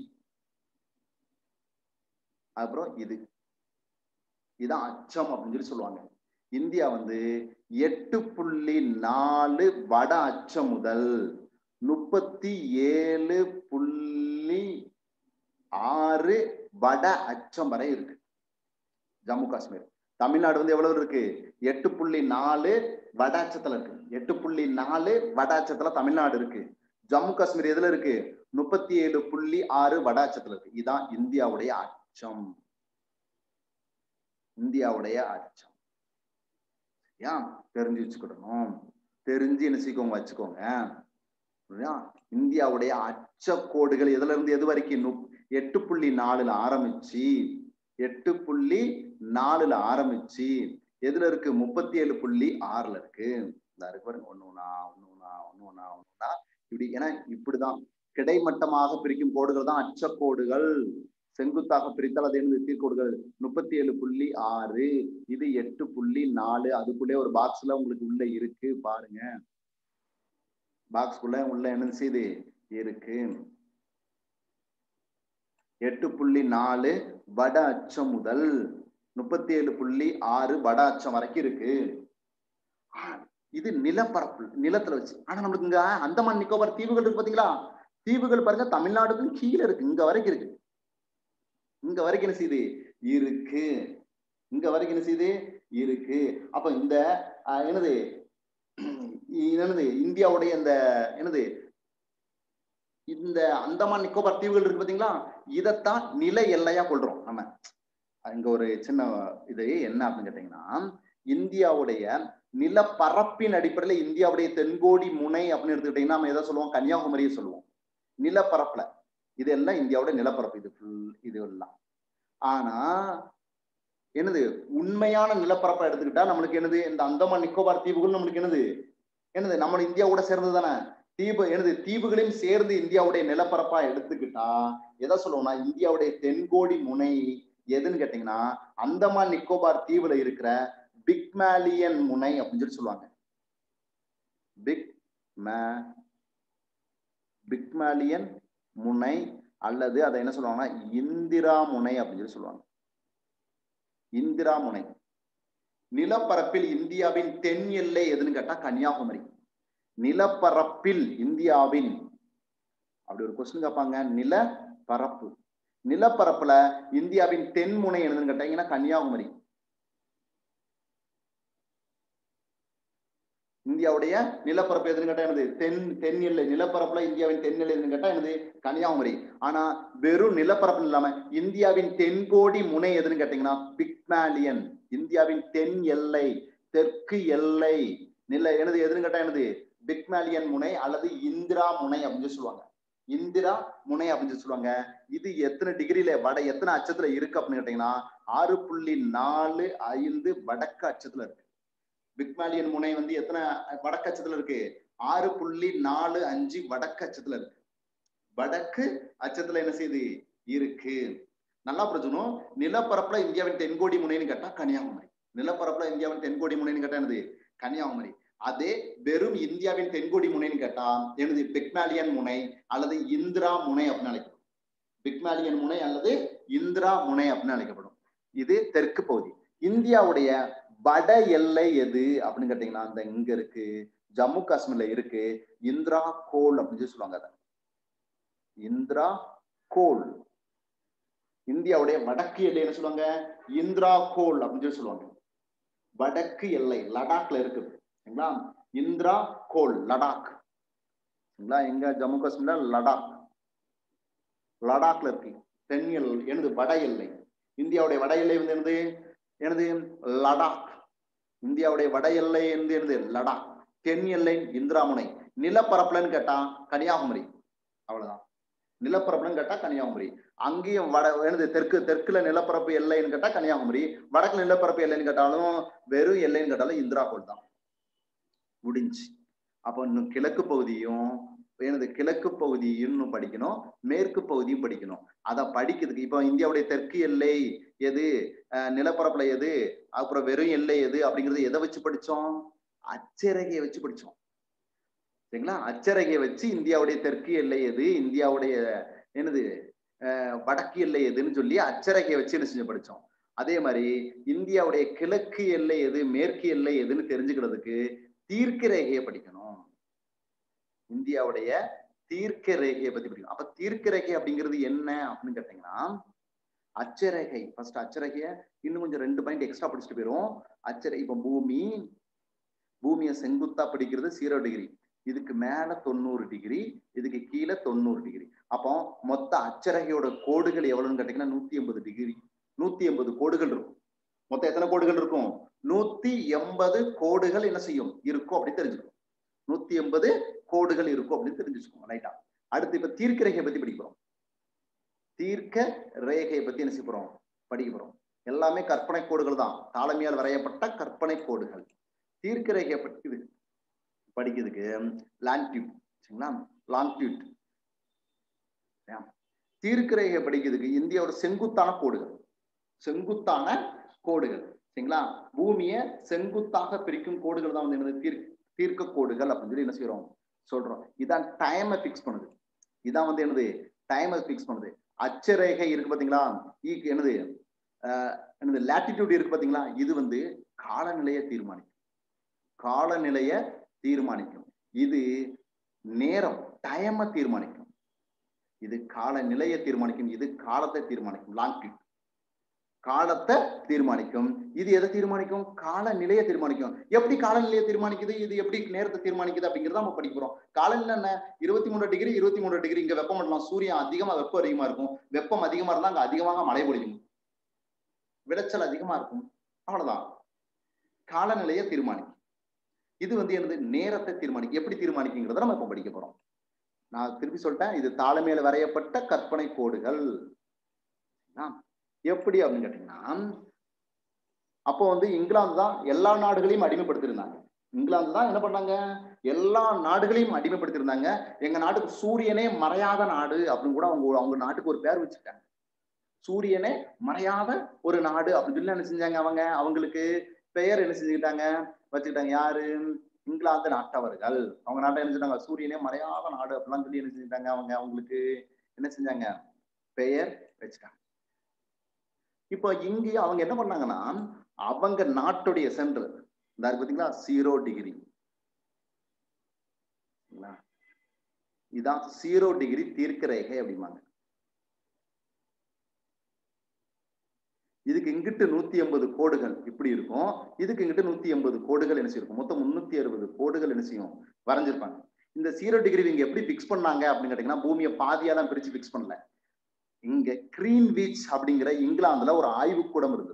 அப்புறம் இது இதான் அச்சம் அப்படின்னு சொல்லி சொல்லுவாங்க இந்தியா வந்து எட்டு புள்ளி நாலு வட அச்சம் முதல் முப்பத்தி ஏழு புள்ளி ஆறு வட அச்சம் வரை இருக்கு ஜம்மு காஷ்மீர் தமிழ்நாடு வந்து எவ்வளவு இருக்கு எட்டு புள்ளி நாலு வட அச்சத்துல இருக்கு எட்டு புள்ளி நாலு வட அச்சத்துல தமிழ்நாடு இருக்கு ஜம்மு காஷ்மீர் எதுல இருக்கு முப்பத்தி ஏழு புள்ளி ஆறு வட அச்சத்துல இருக்கு இதான் இந்தியாவுடைய அச்சம் இந்தியாவுடைய அச்சம் ஏன் தெரிஞ்சு வச்சுக்கிடணும் தெரிஞ்சு என்ன செய்யக்கோங்க வச்சுக்கோங்க புரியுதா? இந்தியாவுடைய அச்ச கோடுகள் எதுல இருந்து எது வரைக்கும் நுப்- எட்டு புள்ளி நாலுல ஆரம்பிச்சு எட்டு புள்ளி நாலுல ஆரம்பிச்சு எதுல இருக்கு முப்பத்தி ஏழு புள்ளி ஆறுல இருக்கு இந்த இருக்கு பாருங்க ஒண்ணு ஒண்ணா ஒண்ணு ஒண்ணா ஒண்ணு ஒண்ணா ஒண்ணு ஒண்ணா இப்படி ஏன்னா இப்படிதான் கிடைமட்டமாக பிரிக்கும் கோடுகள் தான் அச்சக்கோடுகள் செங்குத்தாக பிரித்தால் அது என்னது தீர்க்கோடுகள் முப்பத்தி ஏழு புள்ளி ஆறு இது எட்டு புள்ளி நாலு அதுக்குள்ளே ஒரு பாக்ஸ்ல உங்களுக்கு உள்ள இருக்கு பாருங்க பாக்ஸ்குள்ள உள்ள என்ன செய்து இருக்கு எட்டு புள்ளி நாலு வட அச்சம் முதல் முப்பத்தி ஏழு புள்ளி ஆறு வட அச்சம் வரைக்கும் இருக்கு ஆ, இது நிலப்பரப்பு நிலத்துல வச்சு ஆனா நம்மளுக்கு இங்க அந்தமான் நிக்கோபார் தீவுகள் இருக்கு பாத்தீங்களா தீவுகள் பாருங்க தமிழ்நாடுக்கும் கீழே இருக்கு இங்க வரைக்கும் இருக்கு இங்க வரைக்கும் என்ன செய்யுது இருக்கு இங்க வரைக்கும் என்ன செய்யுது இருக்கு அப்ப இந்த ஆஹ், என்னது என்னது இந்தியாவுடைய இந்த என்னது இந்த அந்தமான் நிக்கோபார் தீவுகள் இருக்கு பாத்தீங்களா இதைத்தான் நில எல்லையா கொள்றோம் நம்ம இங்க ஒரு சின்ன இது என்ன அப்படின்னு கேட்டீங்கன்னா இந்தியாவுடைய நிலப்பரப்பின் அடிப்படையில இந்தியாவுடைய தென்கோடி முனை அப்படின்னு எடுத்துக்கிட்டீங்கன்னா நம்ம எதை சொல்லுவோம் கன்னியாகுமரியை சொல்லுவோம் நிலப்பரப்புல இது எல்லாம் இந்தியாவோட நிலப்பரப்பு இது full இது எல்லாம் ஆனா என்னது உண்மையான நிலப்பரப்பை எடுத்துக்கிட்டா நம்மளுக்கு என்னது இந்த அந்தமான் நிக்கோபார் தீவுகள் நம்மளுக்கு என்னது என்னது நம்ம இந்தியாவோட சேர்ந்தது தானே தீவு என்னது தீவுகளையும் சேர்ந்து இந்தியாவுடைய நிலப்பரப்பா எடுத்துக்கிட்டா எதை சொல்லுவோம்னா இந்தியாவுடைய தென்கோடி முனை எதுன்னு கேட்டீங்கன்னா அந்தமான் நிக்கோபார் தீவுல இருக்கிற பிக்மேலியன் முனை அப்படின்னு சொல்லி சொல்லுவாங்க பிக் மே பிக்மேலியன் முனை அல்லது அதை என்ன சொல்லுவாங்கன்னா இந்திரா முனை அப்படின்னு சொல்லி சொல்லுவாங்க இந்திரா முனை நிலப்பரப்பில் இந்தியாவின் தென் எல்லை எதுன்னு கேட்டா கன்னியாகுமரி நிலப்பரப்பில் இந்தியாவின் அப்படி ஒரு கொஸ்டின் கேட்பாங்க நிலப்பரப்பு நிலப்பரப்புல இந்தியாவின் தென் முனை எதுன்னு கேட்டீங்கன்னா கன்னியாகுமரி இந்தியாவுடைய நிலப்பரப்பு எதுன்னு கேட்டா என்னது தென் தென் எல்லை நிலப்பரப்புல இந்தியாவின் தென் எல்லை எதுன்னு கேட்டா என்னது கன்னியாகுமரி ஆனா வெறும் நிலப்பரப்பு இல்லாம இந்தியாவின் தென்கோடி முனை எதுன்னு கேட்டீங்கன்னா பிக்மேலியன் இந்தியாவின் தென் எல்லை தெற்கு எல்லை நில என்னது எதுன்னு கேட்டா என்னது பிக்மேலியன் முனை அல்லது இந்திரா முனை அப்படின்னு சொல்லி சொல்லுவாங்க இந்திரா முனை அப்படின்னு சொல்லி சொல்லுவாங்க இது எத்தனை டிகிரில வட எத்தனை அச்சத்துல இருக்கு அப்படின்னு கேட்டீங்கன்னா ஆறு புள்ளி நாலு ஐந்து வடக்கு அச்சத்துல இருக்கு பிக்மேலியன் முனை வந்து எத்தனை வடக்கு அச்சத்துல இருக்கு ஆறு புள்ளி நாலு அஞ்சு வடக்கு அச்சத்துல இருக்கு வடக்கு அச்சத்துல என்ன செய்யுது இருக்கு நல்லா புரிஞ்சுக்கணும் நிலப்பரப்புல இந்தியாவின் தென்கோடி முனைன்னு கேட்டா கன்னியாகுமரி நிலப்பரப்புல இந்தியாவின் தென்கோடி முனைன்னு கேட்டா என்னது கன்னியாகுமரி அதே வெறும் இந்தியாவின் தென்கோடி முனைன்னு கேட்டா என்னது பிக்மேலியன் முனை அல்லது இந்திரா முனை அப்படின்னு அழைக்கப்படும் பிக்மேலியன் முனை அல்லது இந்திரா முனை அப்படின்னு அழைக்கப்படும் இது தெற்கு பகுதி இந்தியாவுடைய வட எல்லை எது அப்படின்னு கேட்டீங்கன்னா அந்த இங்க இருக்கு ஜம்மு காஷ்மீர்ல இருக்கு இந்திரா கோல் அப்படின்னு சொல்லி சொல்லுவாங்க அதை இந்திரா கோல் இந்தியாவுடைய வடக்கு எல்லை என்ன சொல்லுவாங்க இந்திரா கோல் அப்படின்னு சொல்லி சொல்லுவாங்க வடக்கு எல்லை லடாக்ல இருக்குது சரிங்களா இந்திரா கோல் லடாக் சரிங்களா எங்க ஜம்மு காஷ்மீர்ல லடாக் லடாக்ல இருக்கு தென் எல் எனது வட எல்லை இந்தியாவுடைய வட எல்லை வந்து என்னது எனது லடாக் இந்தியாவுடைய வட எல்லை வந்து என்னது லடாக் தென் எல்லை இந்திராமுனை நிலப்பரப்புலன்னு கேட்டா கன்னியாகுமரி அவ்வளவுதான் நிலப்பரப்புலன்னு கேட்டா கன்னியாகுமரி அங்கேயும் வட என்னது தெற்கு தெற்குல நிலப்பரப்பு எல்லைன்னு கேட்டா கன்னியாகுமரி வடக்குல நிலப்பரப்பு எல்லைன்னு கேட்டாலும் வெறும் எல்லைன்னு கேட்டாலும் இந்திரா கோள் தான் முடிஞ்சு அப்போ இன்னும் கிழக்கு பகுதியும் எனது கிழக்கு பகுதியும் இன்னும் படிக்கணும் மேற்கு பகுதியும் படிக்கணும் அதை படிக்கிறதுக்கு இப்போ இந்தியாவுடைய தெற்கு எல்லை எது அஹ் நிலப்பரப்புல எது அப்புறம் வெறும் எல்லை எது அப்படிங்கறது எதை வச்சு படிச்சோம் அச்சரகையை வச்சு படிச்சோம் சரிங்களா அச்சரகையை வச்சு இந்தியாவுடைய தெற்கு எல்லை எது இந்தியாவுடைய என்னது அஹ் வடக்கு எல்லை எதுன்னு சொல்லி அச்சரகையை வச்சு என்ன செஞ்சு படிச்சோம் அதே மாதிரி இந்தியாவுடைய கிழக்கு எல்லை எது மேற்கு எல்லை எதுன்னு தெரிஞ்சுக்கிறதுக்கு தீர்க்க ரேகையை படிக்கணும் இந்தியாவுடைய தீர்க்க ரேகையை பத்தி படிக்கணும் அப்ப தீர்க்க ரேகை அப்படிங்கிறது என்ன அப்படின்னு கேட்டீங்கன்னா அச்சரேகை ஃபர்ஸ்ட் அச்சரேகைய இன்னும் கொஞ்சம் ரெண்டு பாயிண்ட் எக்ஸ்ட்ரா படிச்சுட்டு போயிரும் அச்சரை இப்ப பூமி பூமியை செங்குத்தா படிக்கிறது ஜீரோ டிகிரி இதுக்கு மேல தொண்ணூறு டிகிரி இதுக்கு கீழே தொண்ணூறு டிகிரி அப்போ மொத்த அச்சரகையோட கோடுகள் எவ்வளவுன்னு கேட்டீங்கன்னா நூத்தி எண்பது டிகிரி நூத்தி எண்பது கோடுகள் இருக்கும் மொத்தம் எத்தனை கோடுகள் இருக்கும் நூத்தி எண்பது கோடுகள் என்ன செய்யும் இருக்கும் அப்படி தெரிஞ்சுக்கும் நூத்தி எண்பது கோடுகள் இருக்கும் அப்படின்னு தெரிஞ்சு வச்சுக்கோங்க ரைட்டா அடுத்து இப்ப தீர்க்க ரேகையை பத்தி படிக்க போறோம் தீர்க்க ரேகையை பத்தி என்ன செய்ய போறோம் படிக்க போறோம் எல்லாமே கற்பனை கோடுகள் தான் தாளமியால் வரையப்பட்ட கற்பனை கோடுகள் தீர்க்க ரேகையை பற்றி இது படிக்கிறதுக்கு லாங்டியூட் சரிங்களா லாங்டியூட் தீர்க்க ரேகையை படிக்கிறதுக்கு இந்தியாவோட செங்குத்தான கோடுகள் செங்குத்தான கோடுகள் சரிங்களா பூமியை செங்குத்தாக பிரிக்கும் கோடுகள் தான் வந்து என்னது தீர்க்க தீர்க்க கோடுகள் அப்படின்னு சொல்லி என்ன செய்யறோம் சொல்றோம் இதான் டைமை பிக்ஸ் பண்ணுது இதான் வந்து என்னது டைமை பிக்ஸ் பண்ணுது அச்சரேகை இருக்கு பாத்தீங்களா ஈ- என்னது ஆஹ் என்னது லாட்டிடியூட் இருக்கு பாத்தீங்களா இது வந்து காலநிலையை தீர்மானிக்கும் காலநிலையை தீர்மானிக்கும் இது நேரம் டைமை தீர்மானிக்கும் இது காலநிலையை தீர்மானிக்கும் இது காலத்தை தீர்மானிக்கும் லாங்கிட் காலத்தை தீர்மானிக்கும் இது எதை தீர்மானிக்கும் காலநிலையை தீர்மானிக்கும் எப்படி காலநிலையை தீர்மானிக்குது இது எப்படி நேரத்தை தீர்மானிக்குது அப்படிங்கறத நம்ம படிக்க போறோம் காலநிலை என்ன இருபத்தி மூணு டிகிரி இருபத்தி மூணு டிகிரி இங்க வெப்பமண்டலம் சூரியன் அதிகமா வெப்பம் அதிகமா இருக்கும் வெப்பம் அதிகமா இருந்தா அங்க அதிகமாக மழை பொழியும் விளைச்சல் அதிகமா இருக்கும் அவ்வளவுதான் காலநிலையை தீர்மானிக்கும் இது வந்து எனது நேரத்தை தீர்மானிக்கும் எப்படி தீர்மானிக்குங்கிறத நம்ம இப்ப படிக்க போறோம் நான் திருப்பி சொல்லிட்டேன் இது தாளமேல வரையப்பட்ட கற்பனை கோடுகள் ஆ, எப்படி அப்படின்னு கேட்டீங்கன்னா அப்போ வந்து இங்கிலாந்து தான் எல்லா நாடுகளையும் அடிமைப்படுத்திருந்தாங்க இங்கிலாந்து தான் என்ன பண்ணாங்க எல்லா நாடுகளையும் அடிமைப்படுத்திருந்தாங்க எங்க நாட்டுக்கு சூரியனே மறையாத நாடு அப்படின்னு கூட அவங்க அவங்க நாட்டுக்கு ஒரு பேர் வச்சிருக்காங்க சூரியனே மறையாத ஒரு நாடு அப்படின்னு சொல்லி என்ன செஞ்சாங்க அவங்க அவங்களுக்கு பெயர் என்ன செஞ்சுக்கிட்டாங்க வச்சுக்கிட்டாங்க யாரு இங்கிலாந்து நாட்டவர்கள் அவங்க நாட்டை என்ன செஞ்சாங்க சூரியனே மறையாத நாடு அப்படிலாம் சொல்லி என்ன செஞ்சுட்டாங்க அவங்க அவங்களுக்கு என்ன செஞ்சாங்க பெயர் வச்சுட்டாங்க இப்போ இங்கே அவங்க என்ன பண்ணாங்கன்னா அவங்க நாட்டுடைய சென்டர் இந்த இருக்கு பாத்தீங்களா ஜீரோ டிகிரி இதான் ஜீரோ டிகிரி தீர்க்க ரேகை அப்படிம்பாங்க இதுக்கு இங்கிட்டு நூத்தி எண்பது கோடுகள் இப்படி இருக்கும் இதுக்கு இங்கிட்டு நூத்தி எண்பது கோடுகள் என்ன செய்யும் மொத்தம் முன்னூத்தி அறுபது கோடுகள் என்ன செய்யும் வரைஞ்சிருப்பாங்க இந்த ஜீரோ டிகிரி இங்க எப்படி பிக்ஸ் பண்ணாங்க அப்படின்னு கேட்டீங்கன்னா பூமியை பாதியாலாம் பிரிச்சு பிக்ஸ் பண்ணல இங்க கிரீன்விச் அப்படிங்கிற இங்கிலாந்துல ஒரு ஆய்வுக்கூடம் இருந்தது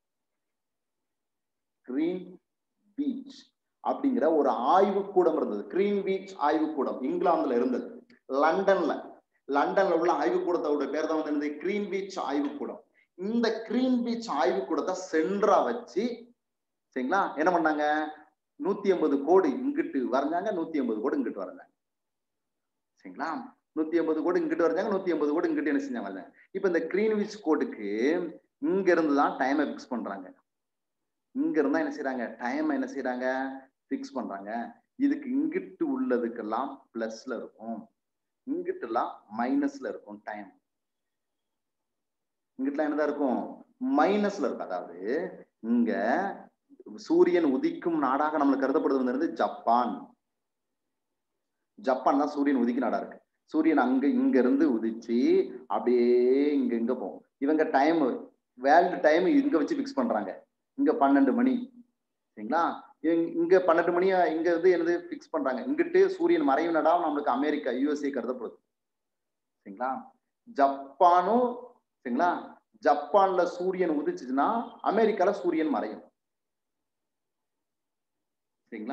கிரீன் பீச் அப்படிங்கிற ஒரு ஆய்வுக்கூடம் இருந்தது கிரீன் பீச் ஆய்வுக்கூடம் இங்கிலாந்துல இருந்தது லண்டன்ல லண்டன்ல உள்ள ஆய்வுக்கூடத்தோட பேர் தான் வந்து என்னது கிரீன் பீச் ஆய்வுக்கூடம் இந்த கிரீன் பீச் ஆய்வுக்கூடத்தை சென்டரா வச்சு சரிங்களா என்ன பண்ணாங்க நூத்தி எண்பது கோடி இங்கிட்டு வரைஞ்சாங்க நூத்தி எண்பது கோடி இங்கிட்டு வரைஞ்சாங்க சரிங்களா நூத்தி எண்பது கோடி இங்கிட்டு வரைஞ்சாங்க நூத்தி எண்பது கோடி இங்கிட்டு என்ன செஞ்சாங்க வரைஞ்சாங்க இப்ப இந்த கிரீன்விச் கோடுக்கு இங்க இருந்து தான் டைமை பிக்ஸ் பண்றாங்க இங்க இருந்தா என்ன செய்யறாங்க டைம் என்ன செய்யறாங்க பிக்ஸ் பண்றாங்க இதுக்கு இங்கிட்டு உள்ளதுக்கெல்லாம் பிளஸ்ல இருக்கும் இங்கிட்டுலாம் மைனஸ்ல இருக்கும் டைம் இங்கிட்டுலாம் என்னதான் இருக்கும் மைனஸ்ல இருக்கும் அதாவது இங்க சூரியன் உதிக்கும் நாடாக நம்மளுக்கு கருதப்படுவது வந்து ஜப்பான் ஜப்பான் தான் சூரியன் உதிக்கும் நாடா இருக்கு சூரியன் அங்க இங்க இருந்து உதிச்சு அப்படியே இங்க இங்க போகும் இவங்க டைம் வேர்ல்டு டைம் இங்க வச்சு பிக்ஸ் பண்றாங்க இங்க பன்னெண்டு மணி சரிங்களா இங்க- இங்க பன்னெண்டு மணி இங்க இருந்து என்னது பிக்ஸ் பண்றாங்க இங்கிட்டு சூரியன் மறைவு நடாவும் நம்மளுக்கு அமெரிக்கா யுஎஸ்ஏ கருதப்படுது சரிங்களா ஜப்பானும் சரிங்களா ஜப்பான்ல சூரியன் உதிச்சுச்சுன்னா அமெரிக்கால சூரியன் மறையும் சரிங்களா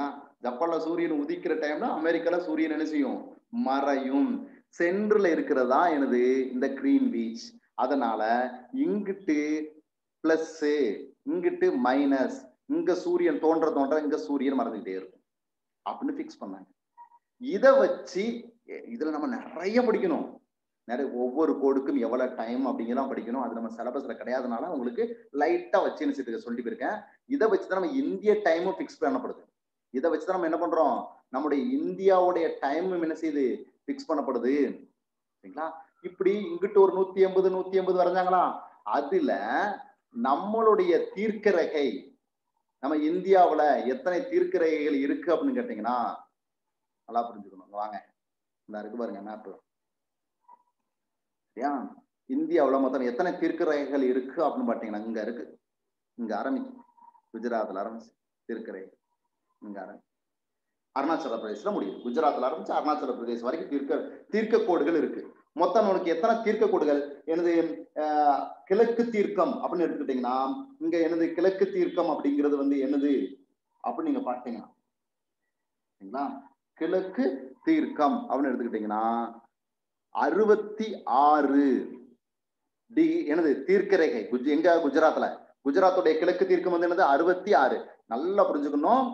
ஜப்பான்ல சூரியன் உதிக்கிற டைம்ல அமெரிக்கால சூரியன் என்ன செய்யும் மறையும் சென்டர்ல இருக்கிறதா எனது இந்த கிரீன் பீச் அதனால இங்கிட்டு பிளஸ் இங்கிட்டு மைனஸ் இங்க சூரியன் தோன்ற தோன்ற இங்க சூரியன் மறந்துகிட்டே இருக்கும் அப்படின்னு ஃபிக்ஸ் பண்ணாங்க இதை வச்சு இதுல நம்ம நிறைய படிக்கணும் நிறைய ஒவ்வொரு கோடுக்கும் எவ்வளவு டைம் அப்படிங்கலாம் படிக்கணும் அது நம்ம சிலபஸ்ல கிடையாதுனால உங்களுக்கு லைட்டா வச்சு என்ன சொல்லிட்டு போயிருக்கேன் இதை வச்சுதான் நம்ம இந்திய டைமும் ஃபிக்ஸ் பண்ணப்படுது இதை வச்சுதான் நம்ம என்ன பண்றோம் நம்முடைய இந்தியாவுடைய டைமும் என்ன செய்யுது ஃபிக்ஸ் பண்ணப்படுது சரிங்களா இப்படி இங்கிட்டு ஒரு நூத்தி எண்பது நூத்தி எண்பது வரைஞ்சாங்களா அதுல நம்மளுடைய தீர்க்க ரேகை நம்ம இந்தியாவுல எத்தனை தீர்க்க ரேகைகள் இருக்கு அப்படின்னு கேட்டீங்கன்னா நல்லா புரிஞ்சுக்கணும் வாங்க இந்த இருக்கு பாருங்க மேப்பு சரியா இந்தியாவுல மொத்தம் எத்தனை தீர்க்க ரேகைகள் இருக்கு அப்படின்னு பாத்தீங்கன்னா இங்க இருக்கு இங்க ஆரம்பிக்கும் குஜராத்ல ஆரம்பிச்சு தீர்க்க ரேகை இங்க ஆரம்பிக்கும் அருணாச்சல பிரதேசல முடியும் குஜராத்ல ஆரம்பிச்சு அருணாச்சல பிரதேசம் வரைக்கும் தீர்க்க தீர்க்க கோடுகள் இருக்கு மொத்தம் உனக்கு எத்தனை தீர்க்க கோடுகள் எனது கிழக்கு தீர்க்கம் அப்படின்னு எடுத்துக்கிட்டீங்கன்னா இங்க எனது கிழக்கு தீர்க்கம் அப்படிங்கிறது வந்து என்னது அப்படின்னு நீங்க பாத்தீங்கன்னா சரிங்களா கிழக்கு தீர்க்கம் அப்படின்னு எடுத்துக்கிட்டீங்கன்னா அறுபத்தி ஆறு டி எனது தீர்க்க ரேகை குஜ் எங்க குஜராத்ல குஜராத்துடைய கிழக்கு தீர்க்கம் வந்து என்னது அறுபத்தி ஆறு நல்லா புரிஞ்சுக்கணும்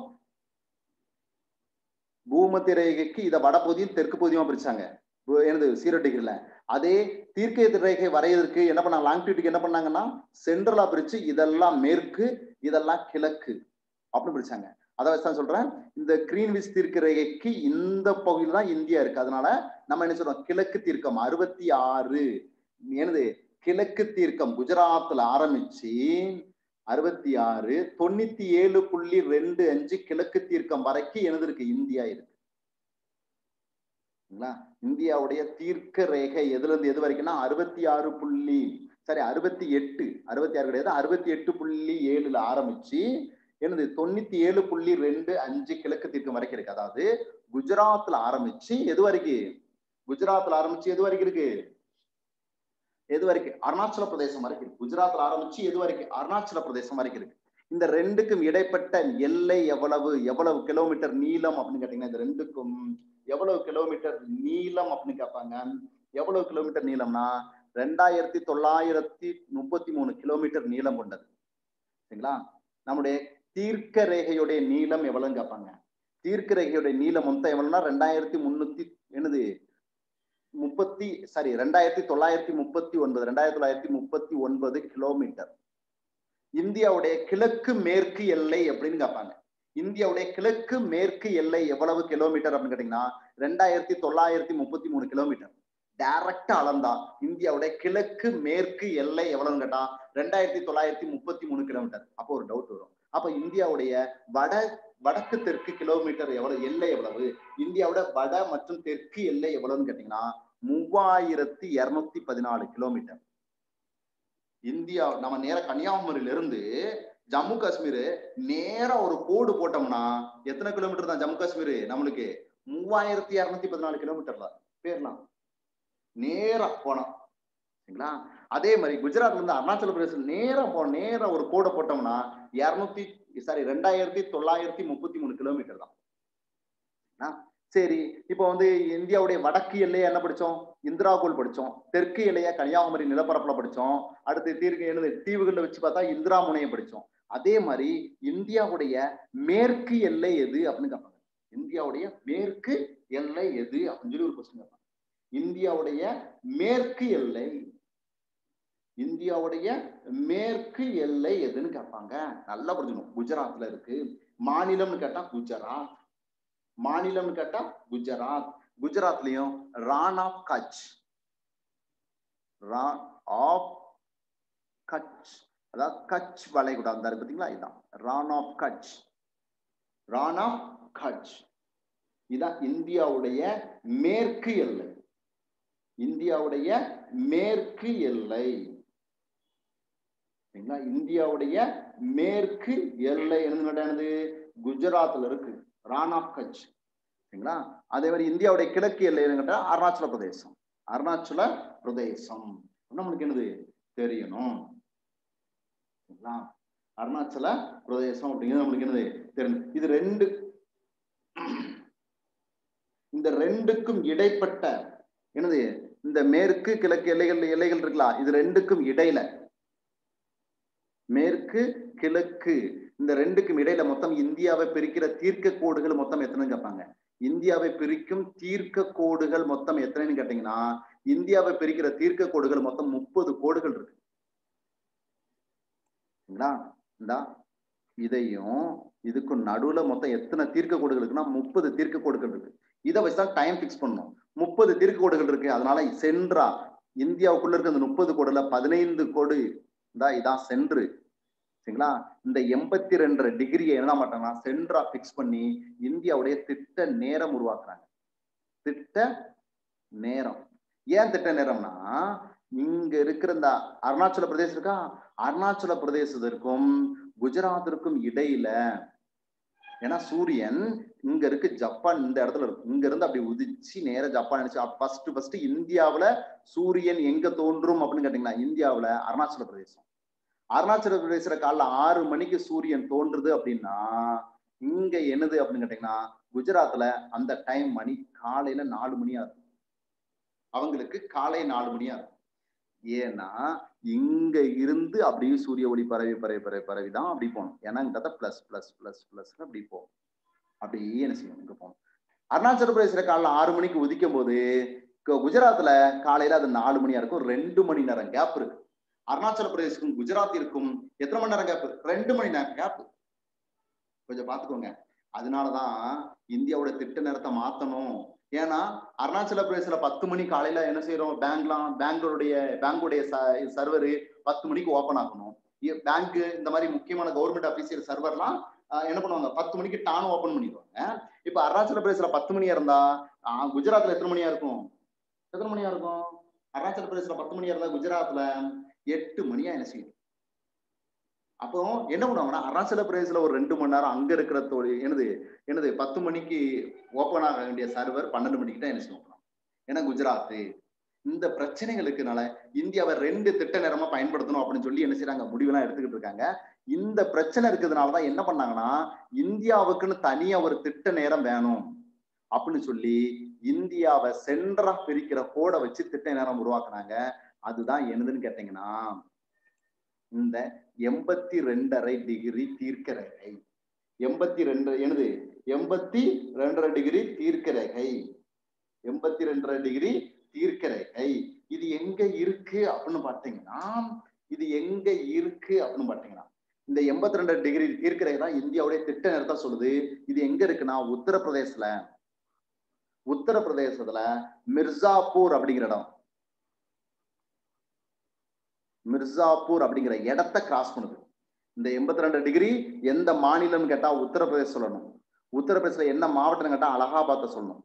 பூமத்திய ரேகைக்கு இதை வடபகுதியும் தெற்கு பகுதியுமா பிரிச்சாங்க எனது சீரோ டிகிரில அதே தீர்க்க ரேகை வரையதற்கு என்ன பண்ணாங்க லாங்கிடியூட்டுக்கு என்ன பண்ணாங்கன்னா சென்ட்ரலா பிரிச்சு இதெல்லாம் மேற்கு இதெல்லாம் கிழக்கு அப்படின்னு பிரிச்சாங்க அதை வச்சுதான் சொல்றேன் இந்த கிரீன்விச் தீர்க்க ரேகைக்கு இந்த பகுதியில் தான் இந்தியா இருக்கு அதனால நம்ம என்ன சொல்றோம் கிழக்கு தீர்க்கம் அறுபத்தி ஆறு எனது கிழக்கு தீர்க்கம் குஜராத்ல ஆரம்பிச்சு அறுபத்தி ஆறு தொண்ணூத்தி ஏழு புள்ளி ரெண்டு அஞ்சு கிழக்கு தீர்க்கம் வரைக்கும் எனது இருக்கு இந்தியா இருக்கு இந்தியாவுடைய தீர்க்க ரேகை எதுல இருந்து எது வரைக்கும்னா அறுபத்தி ஆறு புள்ளி சரி அறுபத்தி எட்டு அறுபத்தி ஆறு கிடையாது அறுபத்தி எட்டு புள்ளி ஏழுல ஆரம்பிச்சு எனது தொண்ணூத்தி ஏழு புள்ளி ரெண்டு அஞ்சு கிழக்கு தீர்க்கம் வரைக்கும் இருக்கு அதாவது குஜராத்ல ஆரம்பிச்சு எது வரைக்கும் குஜராத்ல ஆரம்பிச்சு எது வரைக்கும் இருக்கு எது வரைக்கும் அருணாச்சல பிரதேசம் வரைக்கும் இருக்கு குஜராத்ல ஆரம்பிச்சு எது வரைக்கும் அருணாச்சல பிரதேசம் வரைக்கும் இருக்கு இந்த ரெண்டுக்கும் இடைப்பட்ட எல்லை எவ்வளவு எவ்வளவு கிலோமீட்டர் நீளம் அப்படின்னு கேட்டீங்கன்னா இந்த ரெண்டுக்கும் எவ்வளவு கிலோமீட்டர் நீளம் அப்படின்னு கேட்பாங்க எவ்வளவு கிலோமீட்டர் நீளம்னா ரெண்டாயிரத்தி தொள்ளாயிரத்தி முப்பத்தி மூணு கிலோமீட்டர் நீளம் கொண்டது சரிங்களா நம்முடைய தீர்க்க ரேகையுடைய நீளம் எவ்வளவுன்னு கேட்பாங்க தீர்க்க ரேகையுடைய நீளம் மொத்தம் எவ்வளவுனா ரெண்டாயிரத்தி முன்னூத்தி என்னது முப்பத்தி சாரி ரெண்டாயிரத்தி தொள்ளாயிரத்தி முப்பத்தி ஒன்பது ரெண்டாயிரத்தி தொள்ளாயிரத்தி முப்பத்தி ஒன்பது கிலோமீட்டர் இந்தியாவுடைய கிழக்கு மேற்கு எல்லை அப்படின்னு கேட்பாங்க இந்தியாவுடைய கிழக்கு மேற்கு எல்லை எவ்வளவு கிலோமீட்டர் அப்படின்னு கேட்டீங்கன்னா ரெண்டாயிரத்தி தொள்ளாயிரத்தி முப்பத்தி மூணு கிலோமீட்டர் டைரக்டா அளந்தா இந்தியாவுடைய கிழக்கு மேற்கு எல்லை எவ்வளவுன்னு கேட்டா ரெண்டாயிரத்தி தொள்ளாயிரத்தி முப்பத்தி மூணு கிலோமீட்டர் அப்போ ஒரு டவுட் வரும் அப்ப இந்தியாவுடைய வட வடக்கு தெற்கு கிலோமீட்டர் எவ்வளவு எல்லை எவ்வளவு இந்தியாவோட வட மற்றும் தெற்கு எல்லை எவ்வளவுன்னு கேட்டீங்கன்னா மூவாயிரத்தி இருநூத்தி பதினாலு கிலோமீட்டர் இந்தியா நம்ம நேர கன்னியாகுமரியில இருந்து ஜம்மு காஷ்மீர் நேரா ஒரு கோடு போட்டோம்னா எத்தனை கிலோமீட்டர் தான் ஜம்மு காஷ்மீர் நம்மளுக்கு மூவாயிரத்தி இருநூத்தி பதினாலு கிலோமீட்டர் தான் பேர்லாம் நேரா போனோம் சரிங்களா அதே மாதிரி குஜராத்ல இருந்து அருணாச்சல பிரதேசம் நேரா போ நேரா ஒரு கோடை போட்டோம்னா இருநூத்தி சாரி ரெண்டாயிரத்தி தொள்ளாயிரத்தி முப்பத்தி மூணு கிலோமீட்டர் தான் சரி இப்போ வந்து இந்தியாவுடைய வடக்கு எல்லையா என்ன படிச்சோம் இந்திரா கோல் படிச்சோம் தெற்கு எல்லையா கன்னியாகுமரி நிலப்பரப்புல படிச்சோம் அடுத்து தீர்க்க எழுது தீவுகள்ல வச்சு பார்த்தா இந்திரா முனையம் படிச்சோம் அதே மாதிரி இந்தியாவுடைய மேற்கு எல்லை எது அப்படின்னு கேட்பாங்க இந்தியாவுடைய மேற்கு எல்லை எது அப்படின்னு சொல்லி ஒரு கொஸ்டின் கேட்பாங்க இந்தியாவுடைய மேற்கு எல்லை இந்தியாவுடைய மேற்கு எல்லை எதுன்னு கேட்பாங்க நல்லா புரிஞ்சுக்கணும் குஜராத்ல இருக்கு மாநிலம்னு கேட்டா குஜராத் மாநிலம்னு கேட்டா குஜராத் குஜராத்லயும் ரான் ஆஃப் கட்ச் ரான் ஆஃப் கட்ச் அதாவது கட்ச் வளைகுடா அந்த பார்த்தீங்களா இதுதான் ரான் ஆஃப் கட்ச் ரான் ஆஃப் கட்ச் இதான் இந்தியாவுடைய மேற்கு எல்லை இந்தியாவுடைய மேற்கு எல்லை சரிங்களா இந்தியாவுடைய மேற்கு எல்லை என்னது குஜராத்ல இருக்கு ரான் ஆஃப் கட்ச் சரிங்களா அதே மாதிரி இந்தியாவுடைய கிழக்கு எல்லை என்னங்கிட்ட அருணாச்சல பிரதேசம் அருணாச்சல பிரதேசம் நம்மளுக்கு என்னது தெரியணும் சரிங்களா அருணாச்சல பிரதேசம் அப்படிங்கிறது நம்மளுக்கு என்னது தெரியணும் இது ரெண்டு இந்த ரெண்டுக்கும் இடைப்பட்ட என்னது இந்த மேற்கு கிழக்கு எல்லைகள் எல்லைகள் இருக்கலாம் இது ரெண்டுக்கும் இடையில மேற்கு கிழக்கு இந்த ரெண்டுக்கும் இடையில மொத்தம் இந்தியாவை பிரிக்கிற தீர்க்க கோடுகள் மொத்தம் எத்தனைன்னு கேட்பாங்க இந்தியாவை பிரிக்கும் தீர்க்க கோடுகள் மொத்தம் எத்தனைன்னு கேட்டீங்கன்னா இந்தியாவை பிரிக்கிற தீர்க்க கோடுகள் மொத்தம் முப்பது கோடுகள் இருக்கு சரிங்களா இந்தா இதையும் இதுக்கும் நடுவுல மொத்தம் எத்தனை தீர்க்க கோடுகள் இருக்குன்னா முப்பது தீர்க்க கோடுகள் இருக்கு இதை வச்சுதான் டைம் பிக்ஸ் பண்ணணும் முப்பது தீர்க்க கோடுகள் இருக்கு அதனால சென்றா இந்தியாவுக்குள்ள இருக்க அந்த முப்பது கோடுல பதினைந்து கோடு இந்தா இதான் சென்று சரிங்களா இந்த எண்பத்தி ரெண்டரை டிகிரியை என்ன மாட்டாங்கன்னா சென்ட்ரா பிக்ஸ் பண்ணி இந்தியாவுடைய திட்ட நேரம் உருவாக்குறாங்க திட்ட நேரம் ஏன் திட்ட நேரம்னா இங்க இருக்கிற இந்த அருணாச்சல பிரதேசம் இருக்கா அருணாச்சல பிரதேசத்திற்கும் குஜராத்திற்கும் இடையில ஏன்னா சூரியன் இங்க இருக்கு ஜப்பான் இந்த இடத்துல இருக்கு இங்க இருந்து அப்படி உதிச்சு நேர ஜப்பான் நினைச்சு ஃபர்ஸ்ட் ஃபர்ஸ்ட் இந்தியாவுல சூரியன் எங்க தோன்றும் அப்படின்னு கேட்டீங்கன்னா இந்தியாவுல அருணாச்சல பிரதேசம் அருணாச்சல பிரதேச காலைல ஆறு மணிக்கு சூரியன் தோன்றுது அப்படின்னா இங்க என்னது அப்படின்னு கேட்டீங்கன்னா குஜராத்ல அந்த டைம் மணி காலையில நாலு மணியா இருக்கும் அவங்களுக்கு காலை நாலு மணியா இருக்கும் ஏன்னா இங்க இருந்து அப்படியே சூரிய ஒளி பரவி பரவி பரவி பரவி தான் அப்படி போகணும் ஏன்னா இங்க பிளஸ் பிளஸ் பிளஸ் பிளஸ் அப்படி போகும் அப்படியே என்ன செய்யணும் இங்க போகணும் அருணாச்சல பிரதேச காலைல ஆறு மணிக்கு உதிக்கும் போது குஜராத்ல காலையில அது நாலு மணியா இருக்கும் ரெண்டு மணி நேரம் கேப் இருக்கு அருணாச்சல பிரதேசக்கும் குஜராத்திற்கும் எத்தனை மணி நேரம் கேப் ரெண்டு மணி நேரம் கேப் கொஞ்சம் பாத்துக்கோங்க அதனாலதான் இந்தியாவோட திட்ட நேரத்தை மாத்தணும் ஏன்னா அருணாச்சல பிரதேசல பத்து மணி காலையில என்ன செய்யறோம் பேங்க்லாம் பேங்கோடைய பேங்குடைய சர்வரு பத்து மணிக்கு ஓபன் ஆகணும் பேங்க் இந்த மாதிரி முக்கியமான கவர்மெண்ட் அபிசியல் சர்வர்லாம் என்ன பண்ணுவாங்க பத்து மணிக்கு டான் ஓபன் பண்ணிடுவாங்க இப்ப அருணாச்சல பிரதேசல பத்து மணியா இருந்தா குஜராத்ல எத்தனை மணியா இருக்கும் எத்தனை மணியா இருக்கும் அருணாச்சல பிரதேசல பத்து மணியா இருந்தா குஜராத்ல எட்டு மணியா என்ன செய்யும் அப்போ என்ன பண்ணுவாங்கன்னா அருணாச்சல பிரதேசல ஒரு ரெண்டு மணி நேரம் அங்க இருக்கிற தொழில் என்னது என்னது பத்து மணிக்கு ஓப்பன் ஆக வேண்டிய சர்வர் பன்னெண்டு மணிக்கு தான் என்ன செய்வோம் ஏன்னா குஜராத் இந்த பிரச்சனைகளுக்குனால இந்தியாவை ரெண்டு திட்ட நேரமா பயன்படுத்தணும் அப்படின்னு சொல்லி என்ன செய்யறாங்க முடிவெல்லாம் எடுத்துக்கிட்டு இருக்காங்க இந்த பிரச்சனை இருக்கிறதுனாலதான் என்ன பண்ணாங்கன்னா இந்தியாவுக்குன்னு தனியா ஒரு திட்ட நேரம் வேணும் அப்படின்னு சொல்லி இந்தியாவை சென்டரா பிரிக்கிற கோடை வச்சு திட்ட நேரம் உருவாக்குனாங்க அதுதான் என்னதுன்னு கேட்டீங்கன்னா இந்த எண்பத்தி ரெண்டரை டிகிரி தீர்க்க ரேகை எண்பத்தி ரெண்டு என்னது எண்பத்தி ரெண்டரை டிகிரி தீர்க்க ரேகை எண்பத்தி ரெண்டரை டிகிரி தீர்க்க ரேகை இது எங்க இருக்கு அப்படின்னு பாத்தீங்கன்னா இது எங்க இருக்கு அப்படின்னு பாத்தீங்கன்னா இந்த எண்பத்தி ரெண்டு டிகிரி தீர்க்க ரேகை தான் இந்தியாவுடைய திட்ட நேரத்தை சொல்லுது இது எங்க இருக்குன்னா உத்தரப்பிரதேசல உத்தரப்பிரதேசத்துல மிர்சாப்பூர் அப்படிங்கிற இடம் மிர்சாப்பூர் அப்படிங்கிற இடத்த கிராஸ் பண்ணுது இந்த எண்பத்தி ரெண்டு டிகிரி எந்த மாநிலம்னு கேட்டா உத்தரப்பிரதேச சொல்லணும் உத்தரப்பிரதேசல என்ன மாவட்டம் கேட்டா அலகாபாத்தை சொல்லணும்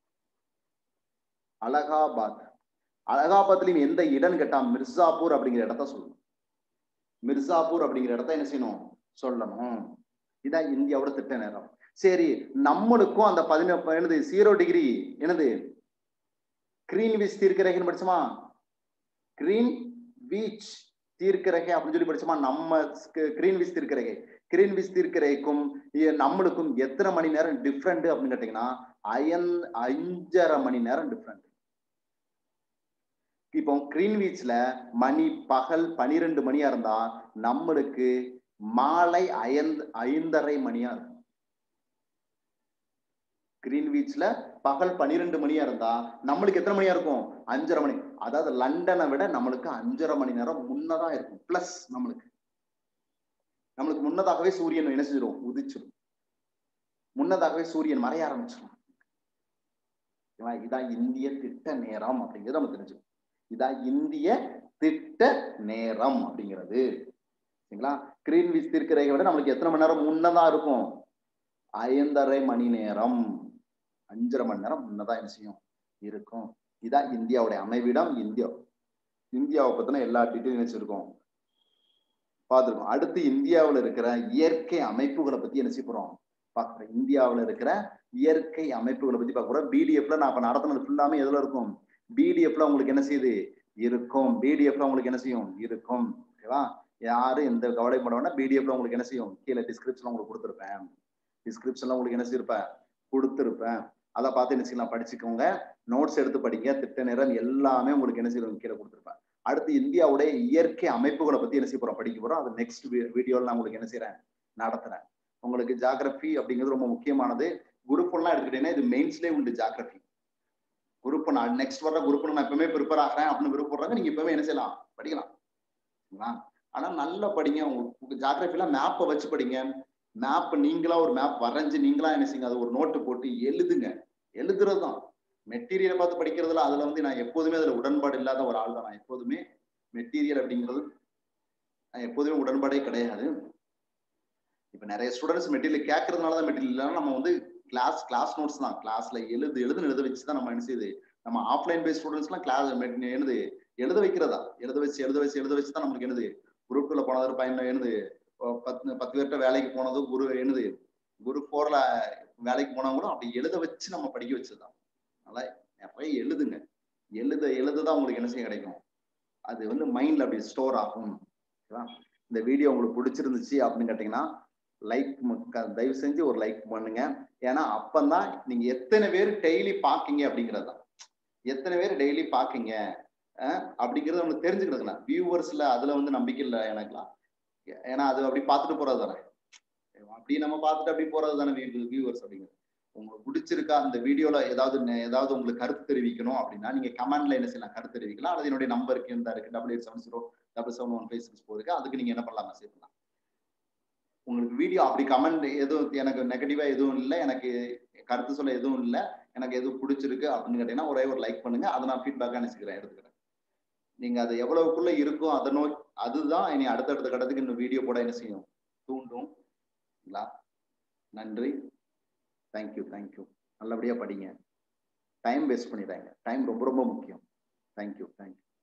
அலகாபாத் அலகாபாத்லயும் எந்த இடம்னு கேட்டா மிர்சாப்பூர் அப்படிங்கிற இடத்த சொல்லணும் மிர்சாப்பூர் அப்படிங்கிற இடத்த என்ன செய்யணும் சொல்லணும் இதான் இந்தியாவோட திட்ட நேரம் சரி நம்மளுக்கும் அந்த பதினெட்டு என்னது ஜீரோ டிகிரி என்னது கிரீன் விஸ் தீர்க்கரேகைன்னு படிச்சோமா கிரீன் வீச் தீர்க்கரகை அப்படின்னு சொல்லி படிச்சோமா நம்ம கிரீன் விஸ் தீர்க்கரகை கிரீன் விஸ் தீர்க்கரகைக்கும் நம்மளுக்கும் எத்தனை மணி நேரம் டிஃப்ரெண்ட் அப்படின்னு கேட்டீங்கன்னா அயன் அஞ்சரை மணி நேரம் டிஃப்ரெண்ட் இப்போ கிரீன்வீச்ல மணி பகல் பனிரெண்டு மணியா இருந்தா நம்மளுக்கு மாலை ஐந்து ஐந்தரை மணியா இருக்கும் கிரீன்வீச்ல பகல் பனிரெண்டு மணியா இருந்தா நம்மளுக்கு எத்தனை மணியா இருக்கும் அஞ்சரை மணி அதாவது லண்டனை விட நம்மளுக்கு அஞ்சரை மணி நேரம் முன்னதா இருக்கும் பிளஸ் நம்மளுக்கு நம்மளுக்கு முன்னதாகவே சூரியன் என்ன செஞ்சிடும் உதிச்சிடும் முன்னதாகவே சூரியன் மறைய ஆரம்பிச்சிடும் இதான் இந்திய திட்ட நேரம் அப்படிங்கிறது நம்ம தெரிஞ்சுக்கணும் இதான் இந்திய திட்ட நேரம் அப்படிங்கிறது சரிங்களா கிரீன் விஸ் தீர்க்கரையை விட நம்மளுக்கு எத்தனை மணி நேரம் முன்னதா இருக்கும் ஐந்தரை மணி நேரம் அஞ்சரை மணி நேரம் முன்னதான் என்ன செய்யும் இருக்கும் இதான் இந்தியாவுடைய அமைவிடம் இந்தியா இந்தியாவை பத்தின எல்லா டீட்டெயிலும் வச்சிருக்கோம் பார்த்துருக்கோம் அடுத்து இந்தியாவில் இருக்கிற இயற்கை அமைப்புகளை பத்தி என்ன செய்ய போறோம் பார்க்குறோம் இந்தியாவில் இருக்கிற இயற்கை அமைப்புகளை பத்தி பார்க்க போறோம் பிடிஎஃப்ல நான் இப்ப நடத்தினது ஃபுல்லாமே எதுல இருக்கும் பிடிஎஃப்ல உங்களுக்கு என்ன செய்யுது இருக்கும் பிடிஎஃப்ல உங்களுக்கு என்ன செய்யும் இருக்கும் ஓகேவா யாரும் எந்த கவலைப்பட வேண்டாம் பிடிஎஃப்ல உங்களுக்கு என்ன செய்யும் கீழே டிஸ்கிரிப்ஷன்ல உங்களுக்கு கொடுத்துருப்பேன் டிஸ்கிரிப்ஷன்ல உங்களுக்கு என்ன செய்யிருப்பேன் கொடுத்துருப்பேன் அதை பார்த்து என்ன செய்யலாம் படிச்சுக்கோங்க நோட்ஸ் எடுத்து படிங்க திட்ட நிறம் எல்லாமே உங்களுக்கு என்ன செய்யணும் கீழே கொடுத்துருப்பேன் அடுத்து இந்தியாவுடைய இயற்கை அமைப்புகளை பத்தி என்ன செய்ய போறோம் படிக்க போறோம் அது நெக்ஸ்ட் வீடியோல நான் உங்களுக்கு என்ன செய்யறேன் நடத்துறேன் உங்களுக்கு ஜாகிரபி அப்படிங்கிறது ரொம்ப முக்கியமானது குரூப் எல்லாம் எடுத்துக்கிட்டீங்கன்னா இது மெயின்ஸ்லேயே உண்டு ஜாகிரபி குரூப் நான் நெக்ஸ்ட் வர குரூப் நான் எப்பவுமே ப்ரிப்பேர் ஆகிறேன் அப்படின்னு விருப்பப்படுறாங்க நீங்க இப்பவுமே என்ன செய்யலாம் படிக்கலாம் சரிங்களா ஆனா நல்லா படிங்க உங்களுக்கு ஜாகிரபில மேப்பை வச்சு படிங்க மேப் நீங்களா ஒரு மேப் வரைஞ்சு நீங்களா என்ன செய்யுங்க அது ஒரு நோட்டு போட்டு எழுதுங்க எழுதுறது தான் மெட்டீரியலை பார்த்து படிக்கிறதுல அதுல வந்து நான் எப்போதுமே அதுல உடன்பாடு இல்லாத ஒரு ஆள் தான் நான் எப்போதுமே மெட்டீரியல் அப்படிங்கிறது நான் எப்போதுமே உடன்பாடே கிடையாது இப்ப நிறைய ஸ்டூடெண்ட்ஸ் மெட்டீரியல் கேட்கறதுனால தான் மெட்டீரியல் இல்லைன்னா நம்ம வந்து கிளாஸ் கிளாஸ் நோட்ஸ் தான் கிளாஸ்ல எழுது எழுதுன்னு எழுத வச்சு தான் நம்ம என்ன செய்யுது நம்ம ஆஃப்லைன் பேஸ் ஸ்டூடெண்ட்ஸ்லாம் கிளாஸ் என்னது எழுத வைக்கிறதா எழுத வச்சு எழுத வச்சு எழுத வச்சு தான் நம்மளுக்கு என்னது குரூப் டூல போனது பையன் என்னது பத்து பத்து பேர்கிட்ட வேலைக்கு போனது குரு என்னது குரு போர்ல வேலைக்கு போனவங்களும் அப்படி எழுத வச்சு நம்ம படிக்க வச்சதுதான் அதனால நிறைய எழுதுங்க எழுத எழுதுதான் உங்களுக்கு என்ன செய்ய கிடைக்கும் அது வந்து மைண்ட்ல அப்படி ஸ்டோர் ஆகும் இந்த வீடியோ உங்களுக்கு பிடிச்சிருந்துச்சு அப்படின்னு கேட்டீங்கன்னா லைக் தயவு செஞ்சு ஒரு லைக் பண்ணுங்க ஏன்னா அப்பந்தான் நீங்க எத்தனை பேர் டெய்லி பாக்கீங்க அப்படிங்கிறது தான் எத்தனை பேர் டெய்லி பாக்கீங்க அப்படிங்கறது உங்களுக்கு தெரிஞ்சுக்கிறதுலாம் வியூவர்ஸ்ல அதுல வந்து நம்பிக்கை இல்லை எனக்குலாம் ஏன்னா அது அப்படி பார்த்துட்டு போறது தானே அப்படி நம்ம பார்த்துட்டு அப்படி போறது தானே வியூவர்ஸ் அப்படிங்கிறது உங்களுக்கு பிடிச்சிருக்கா அந்த வீடியோல ஏதாவது ஏதாவது உங்களுக்கு கருத்து தெரிவிக்கணும் அப்படின்னா நீங்க கமெண்ட்ல என்ன செய்யலாம் கருத்து தெரிவிக்கலாம் அல்லது என்னுடைய நம்பருக்கு இந்த இருக்கு double eight seven zero double seven one five six four இருக்கு அதுக்கு நீங்க என்ன பண்ணலாம் மெசேஜ் பண்ணலாம் உங்களுக்கு வீடியோ அப்படி கமெண்ட் எதுவும் எனக்கு நெகட்டிவா எதுவும் இல்லை எனக்கு கருத்து சொல்ல எதுவும் இல்லை எனக்கு எதுவும் பிடிச்சிருக்கு அப்படின்னு கேட்டீங்கன்னா ஒரே ஒரு லைக் பண்ணுங்க அதை நான் ஃபீட்பேக்காக நினைச்சுக்கிறேன் எடுத்துக்கிறேன் நீங்க அது எவ்வளவுக்குள்ள இருக்கும் அதை நோய் அதுதான் இனி அடுத்தடுத்த கடத்துக்கு இந்த வீடியோ போட என்ன செய்யும் தூண்டும் நன்றி தேங்க்யூ தேங்க்யூ நல்லபடியா படிங்க டைம் வேஸ்ட் பண்ணிடுறாங்க டைம் ரொம்ப ரொம்ப முக்கியம் தேங்க்யூ தேங்க்யூ